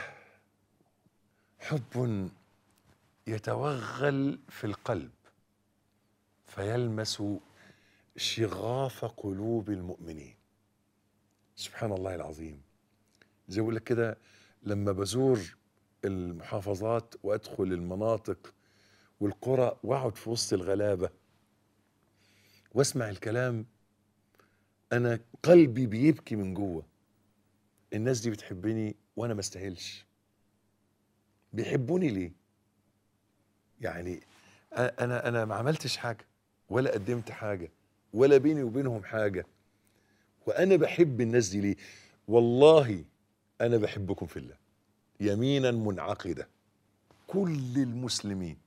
حب يتوغل في القلب فيلمس شغاف قلوب المؤمنين سبحان الله العظيم زي بقول لك كده لما بزور المحافظات وادخل المناطق والقرى واقعد في وسط الغلابه واسمع الكلام انا قلبي بيبكي من جوه الناس دي بتحبني وانا ما استاهلش بيحبوني ليه يعني أ- انا انا ما عملتش حاجه ولا قدمت حاجه ولا بيني وبينهم حاجه وانا بحب الناس دي ليه والله انا بحبكم في الله يمينا منعقده كل المسلمين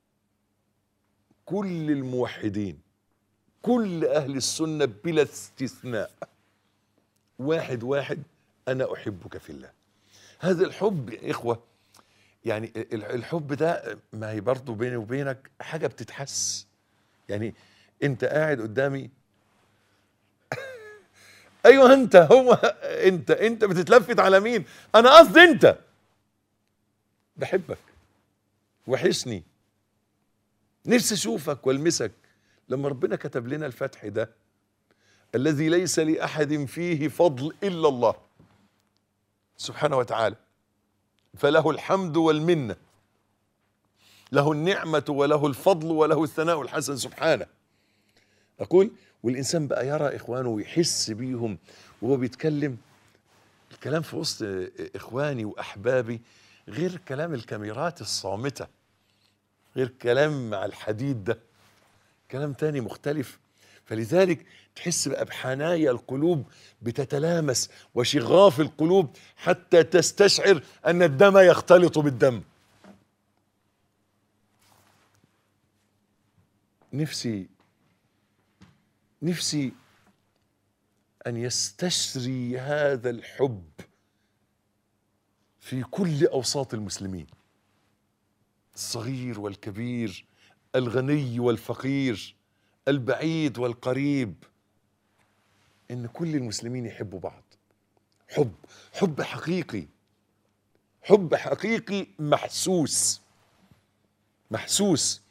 كل الموحدين كل اهل السنه بلا استثناء واحد واحد انا احبك في الله هذا الحب يا اخوه يعني ال- الحب ده ما هي برضه بيني وبينك حاجه بتتحس يعني انت قاعد قدامي ايوه انت هو انت انت بتتلفت على مين انا قصدي انت بحبك وحشني نفسي اشوفك والمسك لما ربنا كتب لنا الفتح ده الذي ليس لاحد فيه فضل الا الله سبحانه وتعالى فله الحمد والمنه له النعمه وله الفضل وله الثناء الحسن سبحانه اقول والانسان بقى يرى اخوانه ويحس بيهم وهو بيتكلم الكلام في وسط اخواني واحبابي غير كلام الكاميرات الصامته غير كلام مع الحديد ده كلام تاني مختلف فلذلك تحس بقى بحنايا القلوب بتتلامس وشغاف القلوب حتى تستشعر ان الدم يختلط بالدم نفسي نفسي ان يستشري هذا الحب في كل اوساط المسلمين الصغير والكبير الغني والفقير البعيد والقريب ان كل المسلمين يحبوا بعض حب حب حقيقي حب حقيقي محسوس محسوس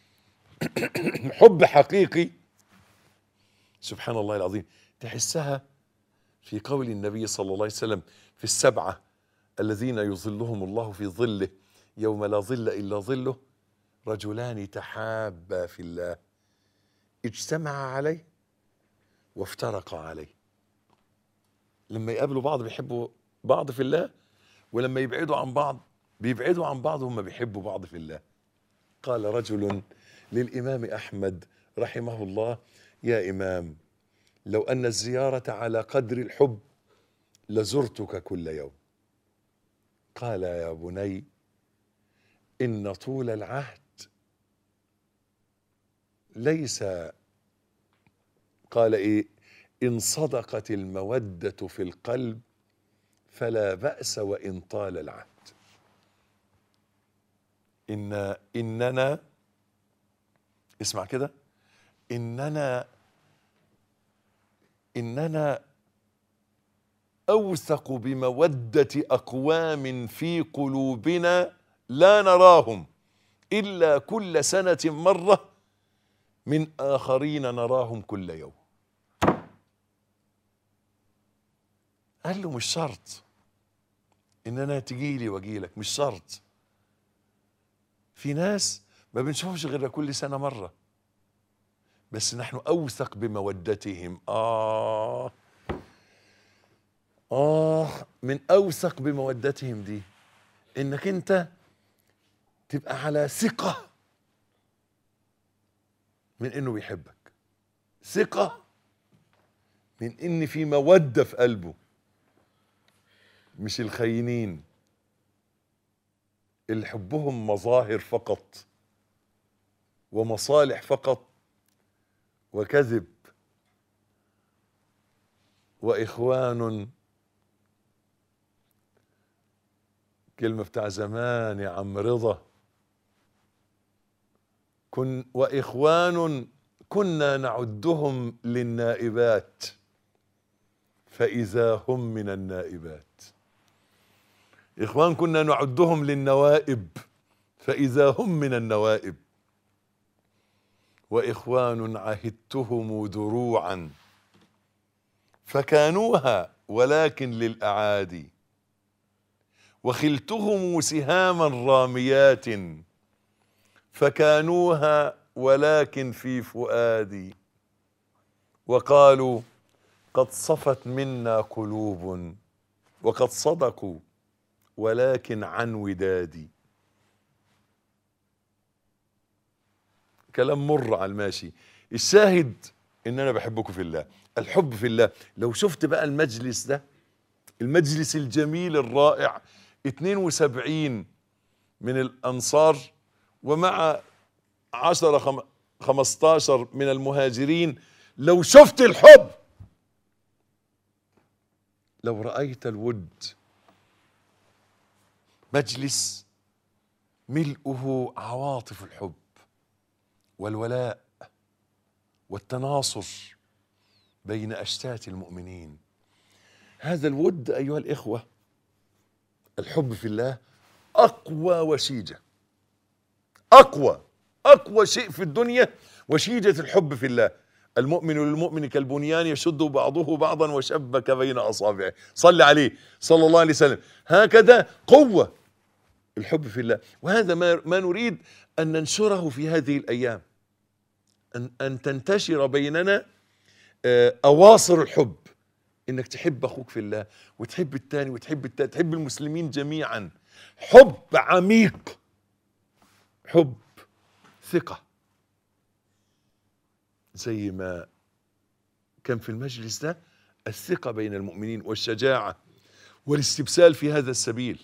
حب حقيقي سبحان الله العظيم تحسها في قول النبي صلى الله عليه وسلم في السبعه الذين يظلهم الله في ظله يوم لا ظل الا ظله رجلان تحابا في الله اجتمعا عليه وافترقا عليه لما يقابلوا بعض بيحبوا بعض في الله ولما يبعدوا عن بعض بيبعدوا عن بعض وهم بيحبوا بعض في الله قال رجل للامام احمد رحمه الله يا امام لو ان الزياره على قدر الحب لزرتك كل يوم قال يا بني ان طول العهد ليس قال ايه ان صدقت الموده في القلب فلا باس وان طال العهد ان اننا اسمع كده اننا اننا اوثق بموده اقوام في قلوبنا لا نراهم الا كل سنه مره من اخرين نراهم كل يوم قال له مش شرط ان انا تجي لي واجي لك مش شرط في ناس ما بنشوفش غير كل سنه مره بس نحن اوثق بمودتهم اه اه من اوثق بمودتهم دي انك انت تبقى على ثقه من انه بيحبك ثقه من ان في موده في قلبه مش الخاينين اللي حبهم مظاهر فقط ومصالح فقط وكذب واخوان كلمه بتاع زمان يا عم رضا كن واخوان كنا نعدهم للنائبات فاذا هم من النائبات اخوان كنا نعدهم للنوائب فاذا هم من النوائب واخوان عهدتهم دروعا فكانوها ولكن للاعادي وخلتهم سهاما راميات فكانوها ولكن في فؤادي وقالوا قد صفت منا قلوب وقد صدقوا ولكن عن ودادي كلام مر على الماشي الشاهد ان انا بحبكم في الله الحب في الله لو شفت بقى المجلس ده المجلس الجميل الرائع 72 من الأنصار ومع عشرة خم... خمستاشر من المهاجرين لو شفت الحب لو رأيت الود مجلس ملؤه عواطف الحب والولاء والتناصر بين أشتات المؤمنين هذا الود أيها الإخوة الحب في الله أقوى وشيجة أقوى أقوى شيء في الدنيا وشيجة الحب في الله المؤمن للمؤمن كالبنيان يشد بعضه بعضا وشبك بين أصابعه صل عليه صلى الله عليه وسلم هكذا قوة الحب في الله وهذا ما, ما نريد أن ننشره في هذه الأيام أن, أن تنتشر بيننا آه، أواصر الحب انك تحب اخوك في الله وتحب التاني وتحب التاني تحب المسلمين جميعا حب عميق حب ثقة زي ما كان في المجلس ده الثقة بين المؤمنين والشجاعة والاستبسال في هذا السبيل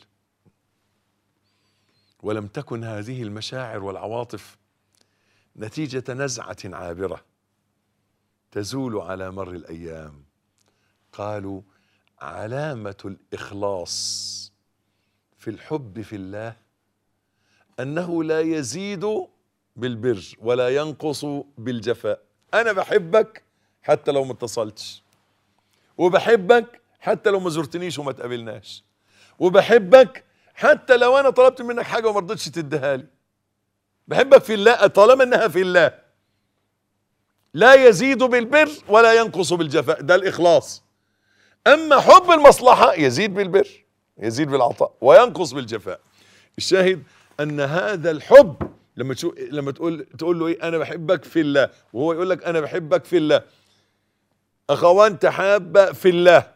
ولم تكن هذه المشاعر والعواطف نتيجة نزعة عابرة تزول على مر الأيام قالوا علامة الإخلاص في الحب في الله أنه لا يزيد بالبر ولا ينقص بالجفاء أنا بحبك حتى لو ما اتصلتش وبحبك حتى لو ما زرتنيش وما تقابلناش وبحبك حتى لو أنا طلبت منك حاجة وما رضيتش تديها لي بحبك في الله طالما إنها في الله لا يزيد بالبر ولا ينقص بالجفاء ده الإخلاص أما حب المصلحة يزيد بالبر يزيد بالعطاء وينقص بالجفاء الشاهد أن هذا الحب لما تشوف لما تقول تقول له ايه انا بحبك في الله وهو يقول لك انا بحبك في الله اخوان تحابا في الله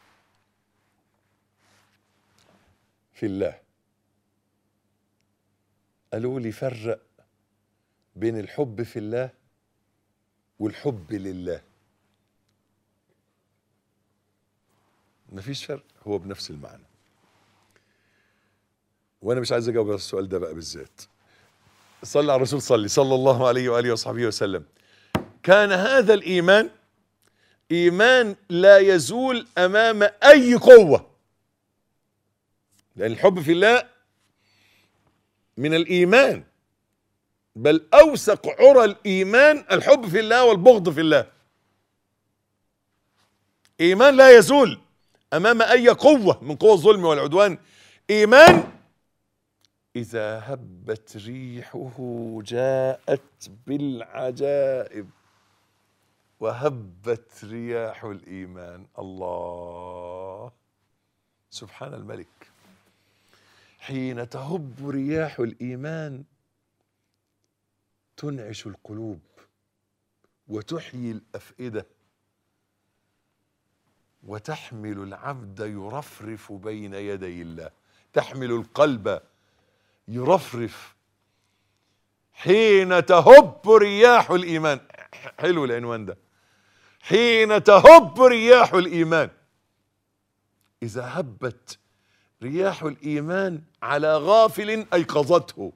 في الله قالوا لي فرق بين الحب في الله والحب لله مفيش فرق هو بنفس المعنى وانا مش عايز اجاوب على السؤال ده بقى بالذات صلى على الرسول صلي صلى الله عليه واله وصحبه وسلم كان هذا الايمان ايمان لا يزول امام اي قوه لان الحب في الله من الايمان بل اوثق عرى الايمان الحب في الله والبغض في الله ايمان لا يزول امام اي قوه من قوى الظلم والعدوان ايمان اذا هبت ريحه جاءت بالعجائب وهبت رياح الايمان الله سبحان الملك حين تهب رياح الايمان تنعش القلوب وتحيي الافئده وتحمل العبد يرفرف بين يدي الله تحمل القلب يرفرف حين تهب رياح الايمان حلو العنوان ده حين تهب رياح الايمان اذا هبت رياح الايمان على غافل ايقظته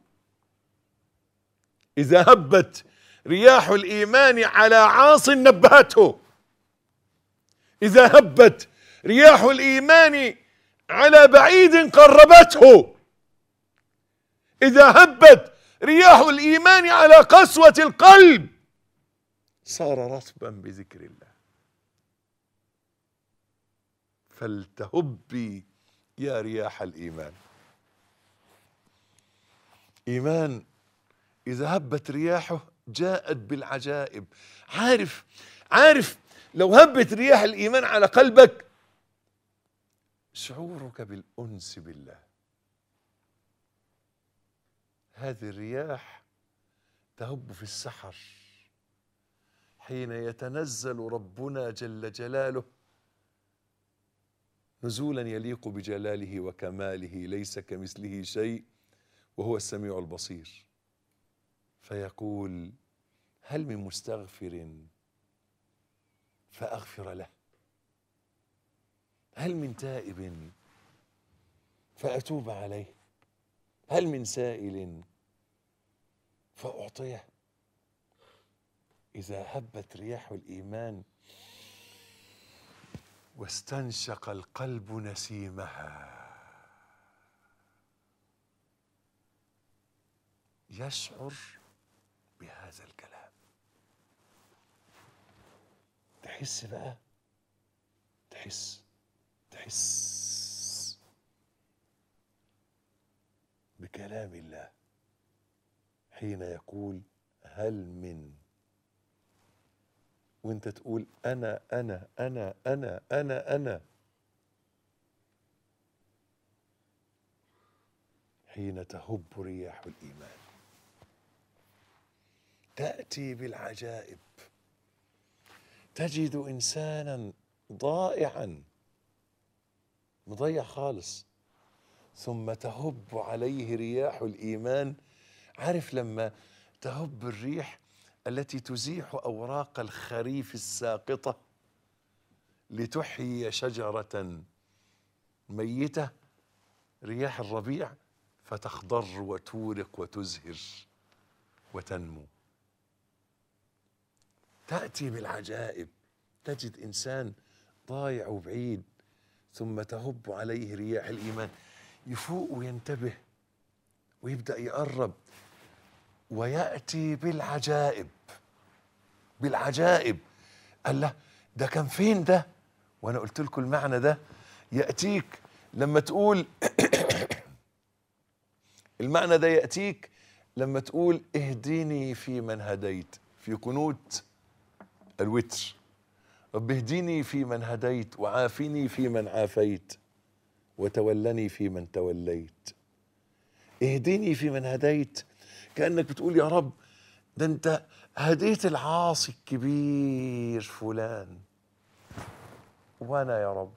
اذا هبت رياح الايمان على عاص نبهته اذا هبت رياح الايمان على بعيد قربته اذا هبت رياح الايمان على قسوه القلب صار رطبا بذكر الله فلتهبي يا رياح الايمان ايمان اذا هبت رياحه جاءت بالعجائب عارف عارف لو هبت رياح الايمان على قلبك شعورك بالانس بالله هذه الرياح تهب في السحر حين يتنزل ربنا جل جلاله نزولا يليق بجلاله وكماله ليس كمثله شيء وهو السميع البصير فيقول هل من مستغفر فاغفر له هل من تائب فاتوب عليه هل من سائل فأعطيه إذا هبت رياح الإيمان واستنشق القلب نسيمها يشعر بهذا الكلام تحس بقى تحس تحس بكلام الله حين يقول هل من وانت تقول انا انا انا انا انا انا حين تهب رياح الايمان تاتي بالعجائب تجد انسانا ضائعا مضيع خالص ثم تهب عليه رياح الايمان عارف لما تهب الريح التي تزيح اوراق الخريف الساقطه لتحيي شجره ميته رياح الربيع فتخضر وتورق وتزهر وتنمو تاتي بالعجائب تجد انسان ضايع وبعيد ثم تهب عليه رياح الايمان يفوق وينتبه ويبدا يقرب وياتي بالعجائب بالعجائب قال له ده كان فين ده وانا قلت لكم المعنى ده ياتيك لما تقول المعنى ده ياتيك لما تقول اهديني في من هديت في قنوت الوتر رب اهدني في من هديت وعافني في من عافيت وتولني في من توليت اهدني في من هديت كأنك بتقول يا رب ده انت هديت العاصي الكبير فلان وانا يا رب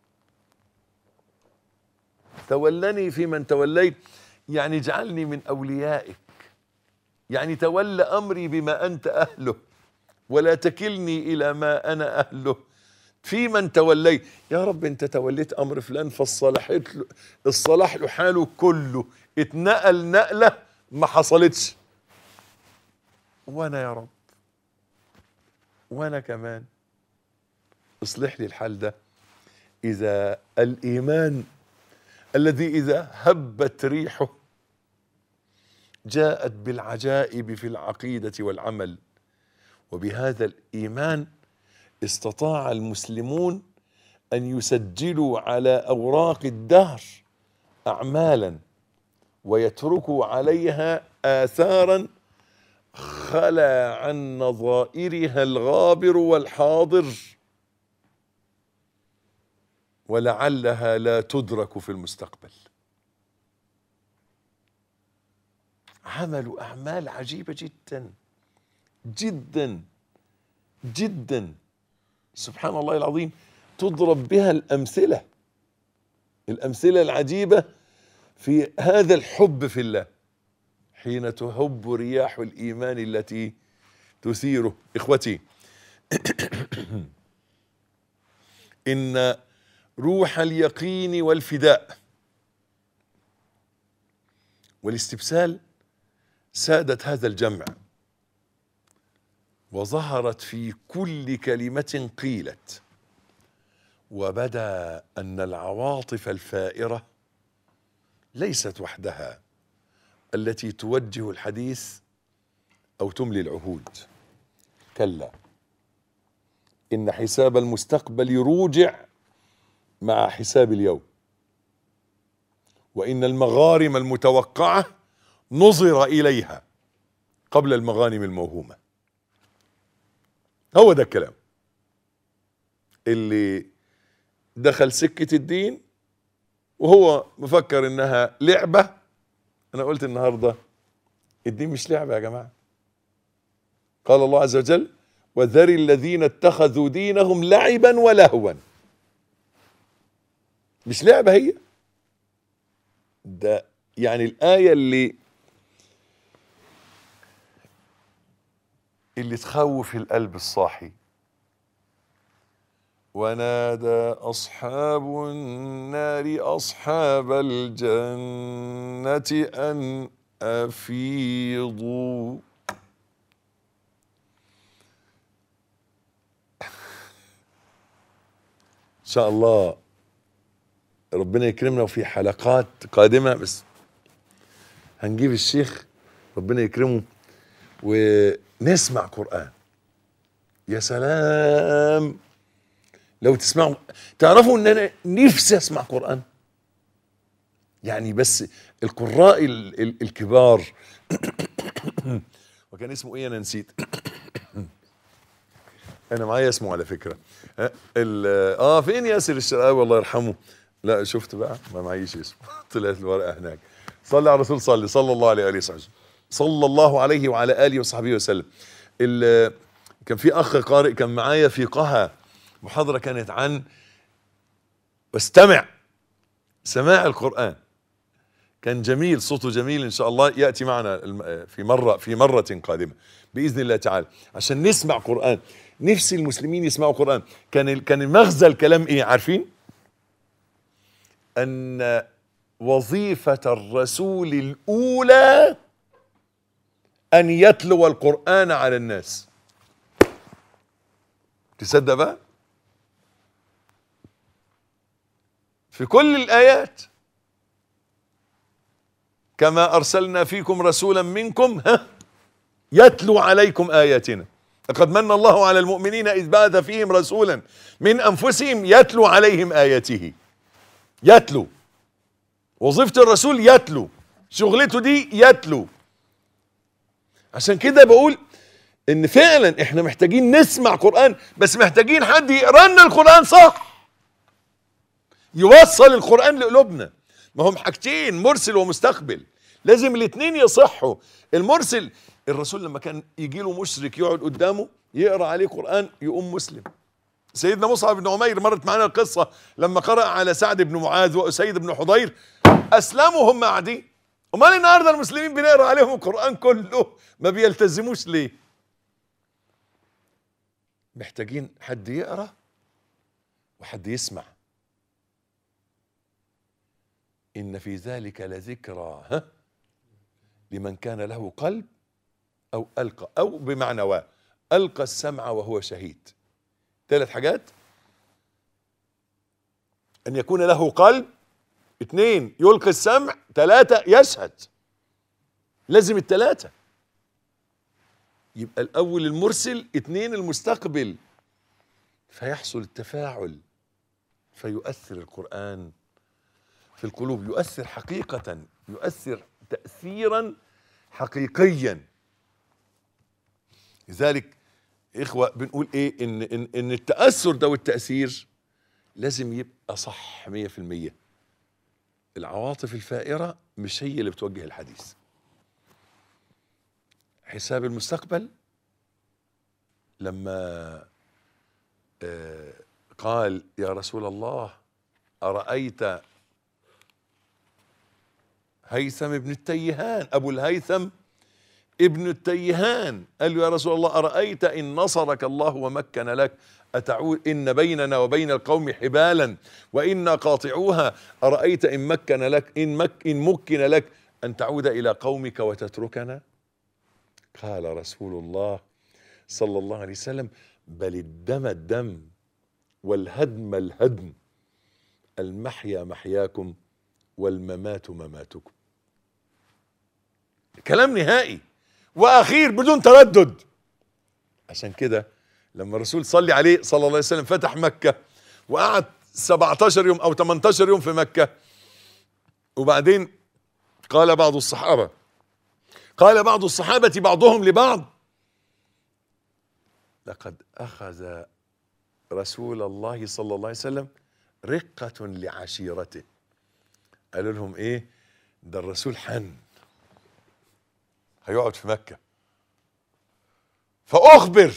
تولني في من توليت يعني اجعلني من اوليائك يعني تول امري بما انت اهله ولا تكلني الى ما انا اهله في من توليت يا رب انت توليت امر فلان فالصلاحت له الصلاح له حاله كله اتنقل نقله ما حصلتش وانا يا رب وانا كمان اصلح لي الحال ده اذا الايمان الذي اذا هبت ريحه جاءت بالعجائب في العقيده والعمل وبهذا الايمان استطاع المسلمون ان يسجلوا على اوراق الدهر اعمالا ويتركوا عليها اثارا خلا عن نظائرها الغابر والحاضر ولعلها لا تدرك في المستقبل عملوا اعمال عجيبه جدا جدا جدا سبحان الله العظيم تضرب بها الامثله الامثله العجيبه في هذا الحب في الله حين تهب رياح الايمان التي تثيره اخوتي ان روح اليقين والفداء والاستبسال سادت هذا الجمع وظهرت في كل كلمه قيلت وبدا ان العواطف الفائره ليست وحدها التي توجه الحديث او تملي العهود كلا ان حساب المستقبل يروجع مع حساب اليوم وان المغارم المتوقعه نظر اليها قبل المغانم الموهومه هو ده الكلام اللي دخل سكه الدين وهو مفكر انها لعبه انا قلت النهارده الدين مش لعبه يا جماعه قال الله عز وجل وذر الذين اتخذوا دينهم لعبا ولهوا مش لعبه هي ده يعني الايه اللي اللي تخوف القلب الصاحي ونادى أصحاب النار أصحاب الجنة أن أفيضوا إن شاء الله ربنا يكرمنا وفي حلقات قادمة بس هنجيب الشيخ ربنا يكرمه ونسمع قرآن يا سلام لو تسمعوا تعرفوا ان انا نفسي اسمع قرآن يعني بس القراء ال- ال- الكبار وكان اسمه ايه انا نسيت انا معايا اسمه على فكره ها، ال- اه فين ياسر الشرقاوي الله يرحمه لا شفت بقى ما معيش اسمه طلعت الورقه هناك صلي على الرسول صلي صلى الله عليه واله وصحبه صلى الله عليه وعلى اله وصحبه وسلم ال- كان في اخ قارئ كان معايا في قها محاضره كانت عن واستمع سماع القران كان جميل صوته جميل ان شاء الله ياتي معنا الم- في مره في مره قادمه باذن الله تعالى عشان نسمع قران نفسي المسلمين يسمعوا قران كان ال- كان مغزى الكلام ايه عارفين ان وظيفه الرسول الاولى ان يتلو القران على الناس تصدق بقى في كل الايات كما ارسلنا فيكم رسولا منكم ها يتلو عليكم اياتنا لقد من الله على المؤمنين اذ بعث فيهم رسولا من انفسهم يتلو عليهم اياته يتلو وظيفه الرسول يتلو شغلته دي يتلو عشان كده بقول ان فعلا احنا محتاجين نسمع قران بس محتاجين حد يقرا لنا القران صح يوصل القرآن لقلوبنا ما هم حاجتين مرسل ومستقبل لازم الاثنين يصحوا المرسل الرسول لما كان يجي له مشرك يقعد قدامه يقرا عليه قرآن يقوم مسلم سيدنا مصعب بن عمير مرت معانا القصة لما قرأ على سعد بن معاذ وأسيد بن حضير أسلموا هم قاعدين أمال النهارده المسلمين بنقرا عليهم القرآن كله ما بيلتزموش ليه؟ محتاجين حد يقرا وحد يسمع إن في ذلك لذكرى ها لمن كان له قلب أو ألقى أو بمعنى و ألقى السمع وهو شهيد ثلاث حاجات أن يكون له قلب اثنين يلقي السمع ثلاثة يشهد لازم الثلاثة يبقى الأول المرسل اثنين المستقبل فيحصل التفاعل فيؤثر القرآن في القلوب يؤثر حقيقة يؤثر تأثيرا حقيقيا لذلك إخوة بنقول إيه إن, إن, إن التأثر ده والتأثير لازم يبقى صح مية في المية العواطف الفائرة مش هي اللي بتوجه الحديث حساب المستقبل لما آه قال يا رسول الله أرأيت هيثم ابن التيهان ابو الهيثم ابن التيهان قال له يا رسول الله ارايت ان نصرك الله ومكن لك اتعود ان بيننا وبين القوم حبالا وانا قاطعوها ارايت ان مكن لك ان مك ان مكن لك ان تعود الى قومك وتتركنا قال رسول الله صلى الله عليه وسلم بل الدم الدم والهدم الهدم المحيا محياكم والممات مماتكم كلام نهائي واخير بدون تردد عشان كده لما الرسول صلي عليه صلى الله عليه وسلم فتح مكة وقعد 17 يوم او 18 يوم في مكة وبعدين قال بعض الصحابة قال بعض الصحابة بعضهم لبعض لقد اخذ رسول الله صلى الله عليه وسلم رقة لعشيرته قالوا لهم ايه ده الرسول حن هيقعد في مكة فأخبر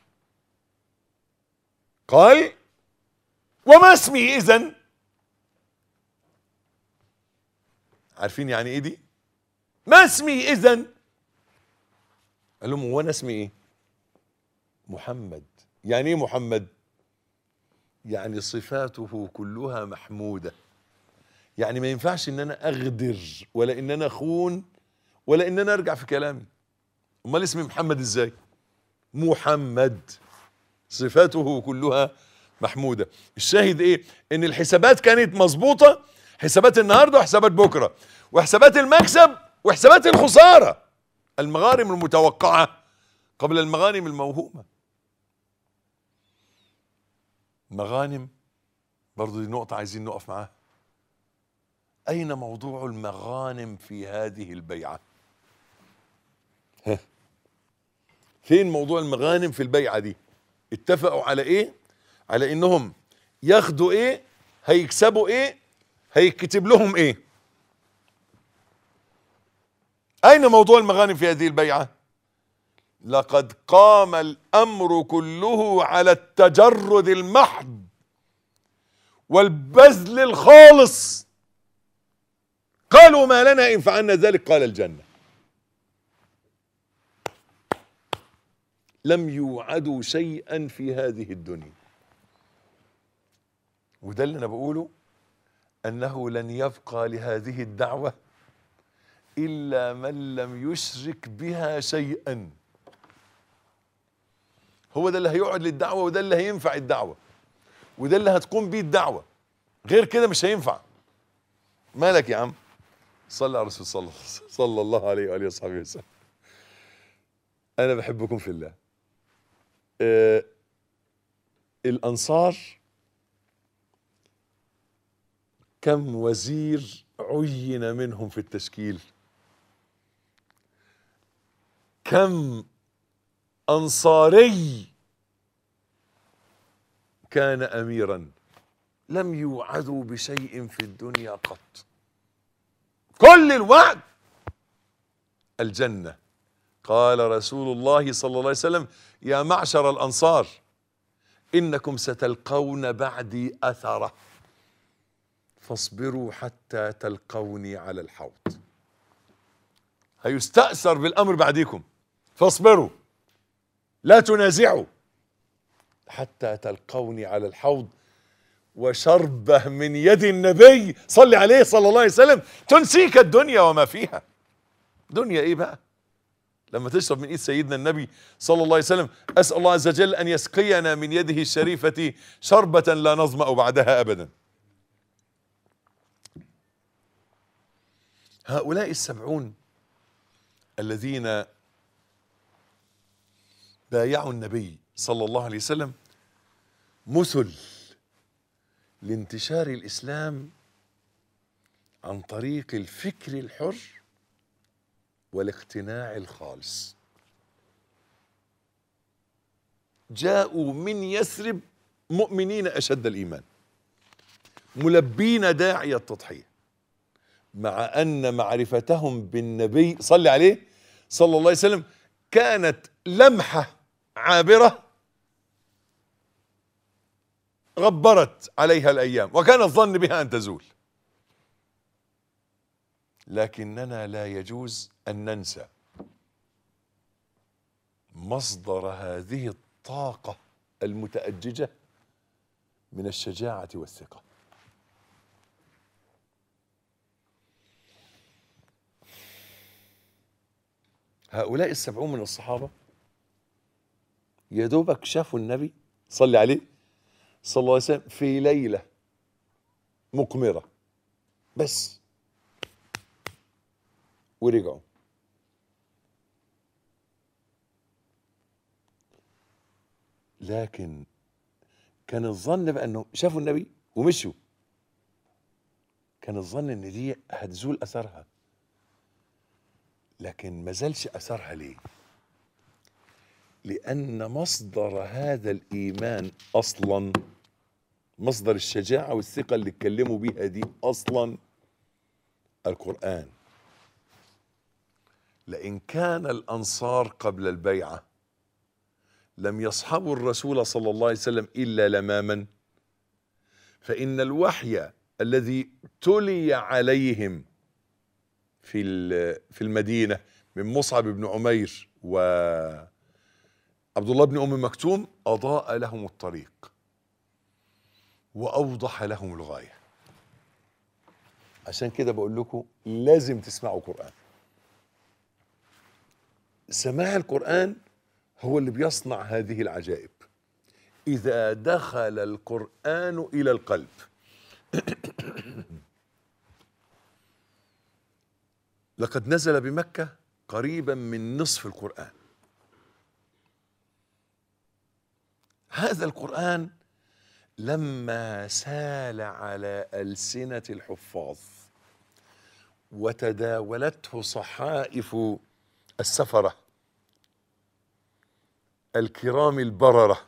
قال وما اسمي إذن عارفين يعني ايه دي ما اسمي إذن قال لهم هو انا اسمي ايه محمد يعني ايه محمد يعني صفاته كلها محمودة يعني ما ينفعش ان انا اغدر ولا ان انا اخون ولا ان انا ارجع في كلامي امال اسمي محمد ازاي محمد صفاته كلها محمودة الشاهد ايه ان الحسابات كانت مظبوطة حسابات النهاردة وحسابات بكرة وحسابات المكسب وحسابات الخسارة المغارم المتوقعة قبل المغانم الموهومة مغانم برضو دي نقطة عايزين نقف معاها أين موضوع المغانم في هذه البيعة ها فين موضوع المغانم في البيعة دي اتفقوا على ايه على انهم ياخدوا ايه هيكسبوا ايه هيكتب لهم ايه اين موضوع المغانم في هذه البيعة لقد قام الامر كله على التجرد المحض والبذل الخالص قالوا ما لنا ان فعلنا ذلك قال الجنه لم يوعدوا شيئا في هذه الدنيا وده اللي انا بقوله انه لن يبقى لهذه الدعوه الا من لم يشرك بها شيئا هو ده اللي هيقعد للدعوه وده اللي هينفع الدعوه وده اللي هتقوم بيه الدعوه غير كده مش هينفع مالك يا عم صلى على الرسول صلى صلى الله عليه واله وصحبه وسلم انا بحبكم في الله آه الانصار كم وزير عين منهم في التشكيل كم انصاري كان اميرا لم يوعدوا بشيء في الدنيا قط كل الوعد الجنه قال رسول الله صلى الله عليه وسلم يا معشر الانصار انكم ستلقون بعدي اثره فاصبروا حتى تلقوني على الحوض هيستأثر بالامر بعديكم فاصبروا لا تنازعوا حتى تلقوني على الحوض وشربه من يد النبي صلي عليه صلى الله عليه وسلم تنسيك الدنيا وما فيها دنيا ايه بقى لما تشرب من ايد سيدنا النبي صلى الله عليه وسلم اسال الله عز وجل ان يسقينا من يده الشريفه شربه لا نظما بعدها ابدا هؤلاء السبعون الذين بايعوا النبي صلى الله عليه وسلم مثل لانتشار الاسلام عن طريق الفكر الحر والاقتناع الخالص جاءوا من يثرب مؤمنين اشد الايمان ملبين داعي التضحيه مع ان معرفتهم بالنبي صلى عليه صلى الله عليه وسلم كانت لمحه عابره غبرت عليها الايام وكان الظن بها ان تزول لكننا لا يجوز ان ننسى مصدر هذه الطاقه المتاججه من الشجاعه والثقه هؤلاء السبعون من الصحابه يا دوبك شافوا النبي صلي عليه صلى الله عليه وسلم في ليله مقمره بس ورجعوا لكن كان الظن بقى انه شافوا النبي ومشوا كان الظن ان دي هتزول اثرها لكن ما زالش اثرها ليه لان مصدر هذا الايمان اصلا مصدر الشجاعه والثقه اللي اتكلموا بيها دي اصلا القران لئن كان الانصار قبل البيعه لم يصحبوا الرسول صلى الله عليه وسلم الا لماما فان الوحي الذي تلي عليهم في في المدينه من مصعب بن عمير و عبد الله بن ام مكتوم اضاء لهم الطريق واوضح لهم الغايه عشان كده بقول لكم لازم تسمعوا قران سماع القران هو اللي بيصنع هذه العجائب اذا دخل القران الى القلب لقد نزل بمكه قريبا من نصف القران هذا القران لما سال على السنه الحفاظ وتداولته صحائف السفره الكرام البرره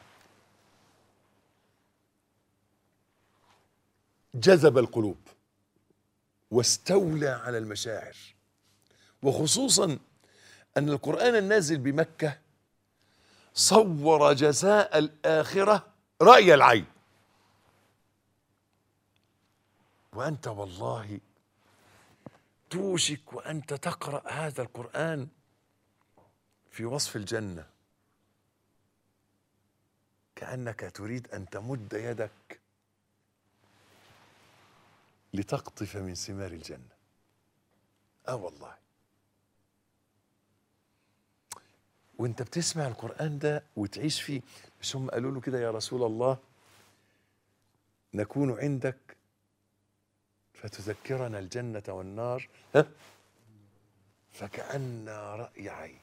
جذب القلوب واستولى على المشاعر وخصوصا ان القران النازل بمكه صور جزاء الاخره راي العين وانت والله توشك وانت تقرا هذا القران في وصف الجنه كانك تريد ان تمد يدك لتقطف من ثمار الجنه اه والله وانت بتسمع القران ده وتعيش فيه مش هم قالوا له كده يا رسول الله نكون عندك فتذكرنا الجنه والنار ها فكأن رأي عين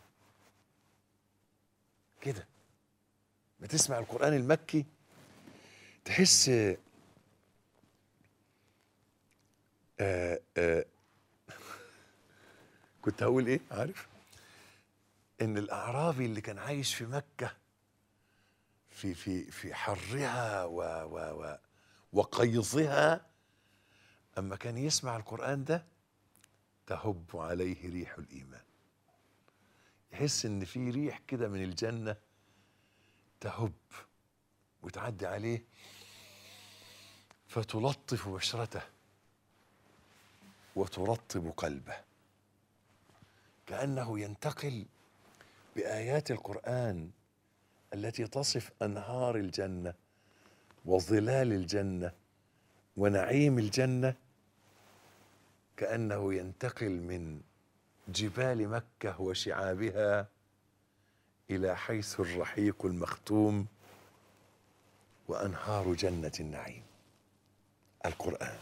كده بتسمع القرآن المكي تحس آه آه كنت هقول ايه عارف ان الاعرابي اللي كان عايش في مكه في في في حرها و و و وقيظها اما كان يسمع القران ده تهب عليه ريح الايمان يحس ان في ريح كده من الجنه تهب وتعدي عليه فتلطف بشرته وترطب قلبه كانه ينتقل بايات القران التي تصف انهار الجنه وظلال الجنه ونعيم الجنه كانه ينتقل من جبال مكه وشعابها الى حيث الرحيق المختوم وانهار جنه النعيم القران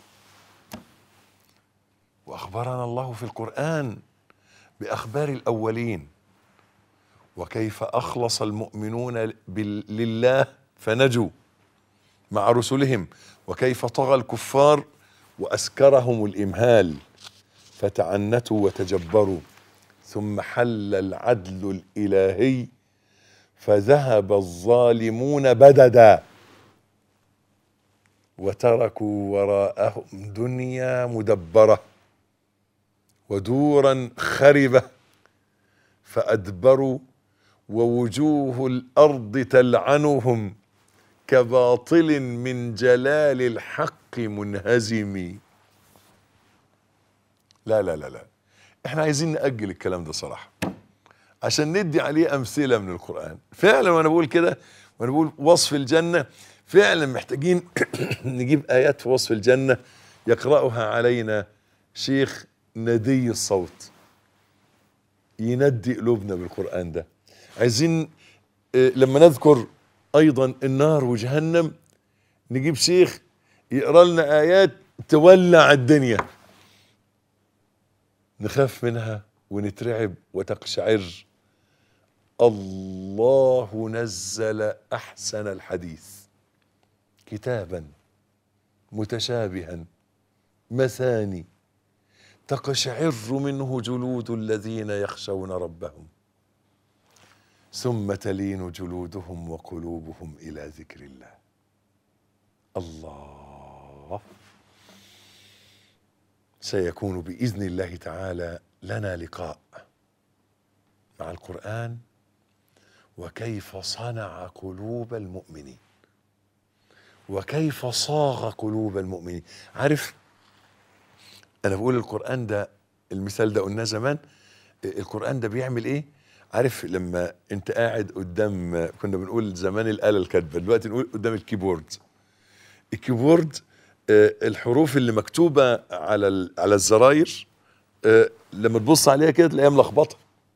واخبرنا الله في القران باخبار الاولين وكيف اخلص المؤمنون بال- لله فنجوا مع رسلهم وكيف طغى الكفار واسكرهم الامهال فتعنتوا وتجبروا ثم حل العدل الالهي فذهب الظالمون بددا وتركوا وراءهم دنيا مدبره ودورا خربه فادبروا ووجوه الارض تلعنهم كباطل من جلال الحق منهزم لا لا لا لا احنا عايزين نأجل الكلام ده صراحة عشان ندي عليه أمثلة من القرآن فعلا وأنا بقول كده وأنا بقول وصف الجنة فعلا محتاجين نجيب آيات في وصف الجنة يقرأها علينا شيخ ندي الصوت يندي قلوبنا بالقرآن ده عايزين آه، لما نذكر أيضا النار وجهنم نجيب شيخ يقرأ لنا آيات تولع الدنيا نخاف منها ونترعب وتقشعر الله نزل احسن الحديث كتابا متشابها مثاني تقشعر منه جلود الذين يخشون ربهم ثم تلين جلودهم وقلوبهم الى ذكر الله الله سيكون باذن الله تعالى لنا لقاء مع القران وكيف صنع قلوب المؤمنين وكيف صاغ قلوب المؤمنين عارف انا بقول القران ده المثال ده قلناه زمان القران ده بيعمل ايه عارف لما انت قاعد قدام كنا بنقول زمان الاله الكاتبه دلوقتي نقول قدام الكيبورد الكيبورد آه، الحروف اللي مكتوبه على ال- على الزراير آه، لما تبص عليها كده تلاقيها ملخبطه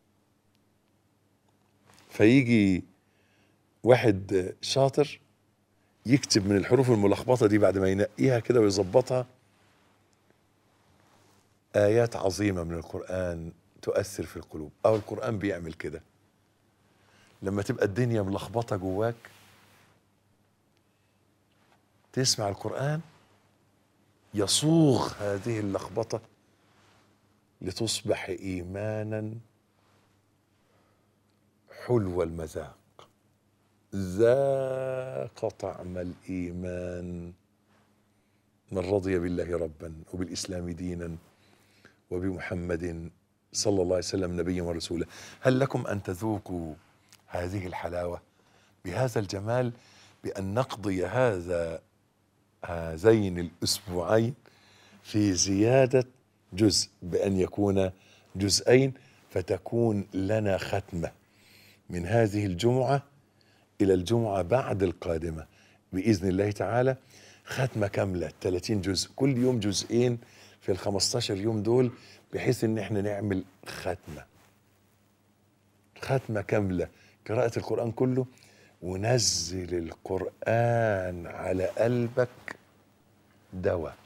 فيجي واحد آه، شاطر يكتب من الحروف الملخبطه دي بعد ما ينقيها كده ويظبطها ايات عظيمه من القران تؤثر في القلوب او القران بيعمل كده لما تبقى الدنيا ملخبطه جواك تسمع القران يصوغ هذه اللخبطه لتصبح ايمانا حلو المذاق ذاق طعم الايمان من رضي بالله ربا وبالاسلام دينا وبمحمد صلى الله عليه وسلم نبيا ورسولا هل لكم ان تذوقوا هذه الحلاوه بهذا الجمال بان نقضي هذا هذين الاسبوعين في زياده جزء بان يكون جزئين فتكون لنا ختمه من هذه الجمعه الى الجمعه بعد القادمه باذن الله تعالى ختمه كامله 30 جزء كل يوم جزئين في ال 15 يوم دول بحيث ان احنا نعمل ختمه ختمه كامله قراءه القران كله ونزل القران على قلبك دواء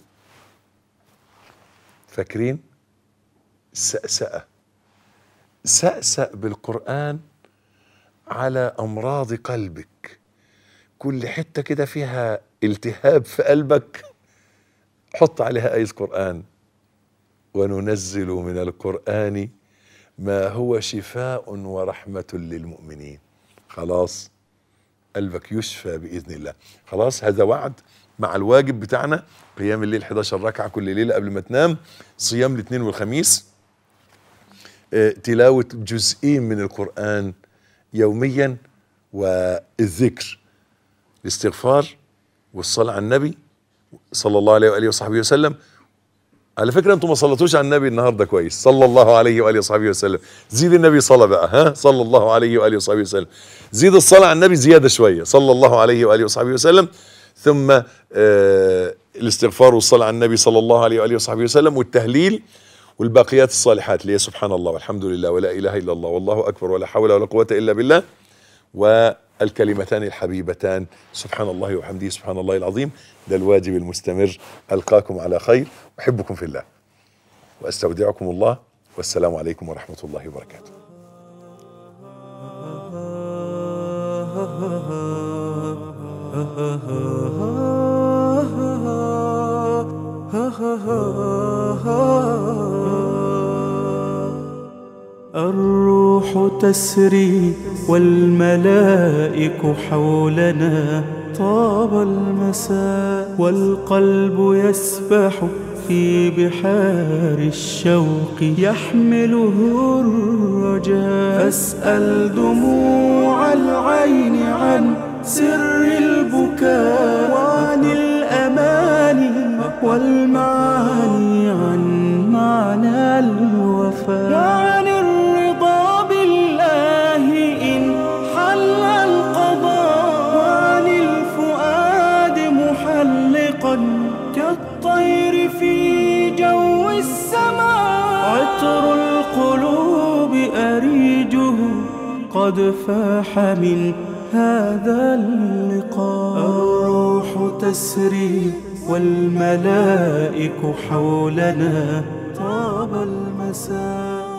فاكرين سأسأة سأسأ بالقرآن على أمراض قلبك كل حتة كده فيها التهاب في قلبك حط عليها آية قرآن وننزل من القرآن ما هو شفاء ورحمة للمؤمنين خلاص قلبك يشفى بإذن الله خلاص هذا وعد مع الواجب بتاعنا قيام الليل 11 ركعة كل ليلة قبل ما تنام صيام الاثنين والخميس آه، تلاوة جزئين من القرآن يوميا والذكر الاستغفار والصلاة على النبي صلى الله عليه وآله وصحبه وسلم على فكرة انتم ما صلتوش على النبي النهارده كويس صلى الله عليه وآله وصحبه وسلم زيد النبي صلاة بقى ها صلى الله عليه وآله وصحبه وسلم زيد الصلاة على النبي زيادة شوية صلى الله عليه وآله وصحبه وسلم ثم آه الاستغفار والصلاة على النبي صلى الله عليه وآله وصحبه وسلم والتهليل والباقيات الصالحات اللي هي سبحان الله والحمد لله ولا إله إلا الله والله أكبر ولا حول ولا قوة إلا بالله والكلمتان الحبيبتان سبحان الله وحمده سبحان الله العظيم ده الواجب المستمر ألقاكم على خير أحبكم في الله وأستودعكم الله والسلام عليكم ورحمة الله وبركاته الروح تسري والملائك حولنا طاب المساء والقلب يسبح في بحار الشوق يحمله الرجاء فاسأل دموع العين عن سر البكاء وعن الأماني والمعاني عن معنى الوفاء وعن الرضا بالله إن حل القضاء وعن الفؤاد محلقا كالطير في جو السماء عطر القلوب أريجه قد فاح من هذا اللقاء الروح تسري والملائك حولنا طاب المساء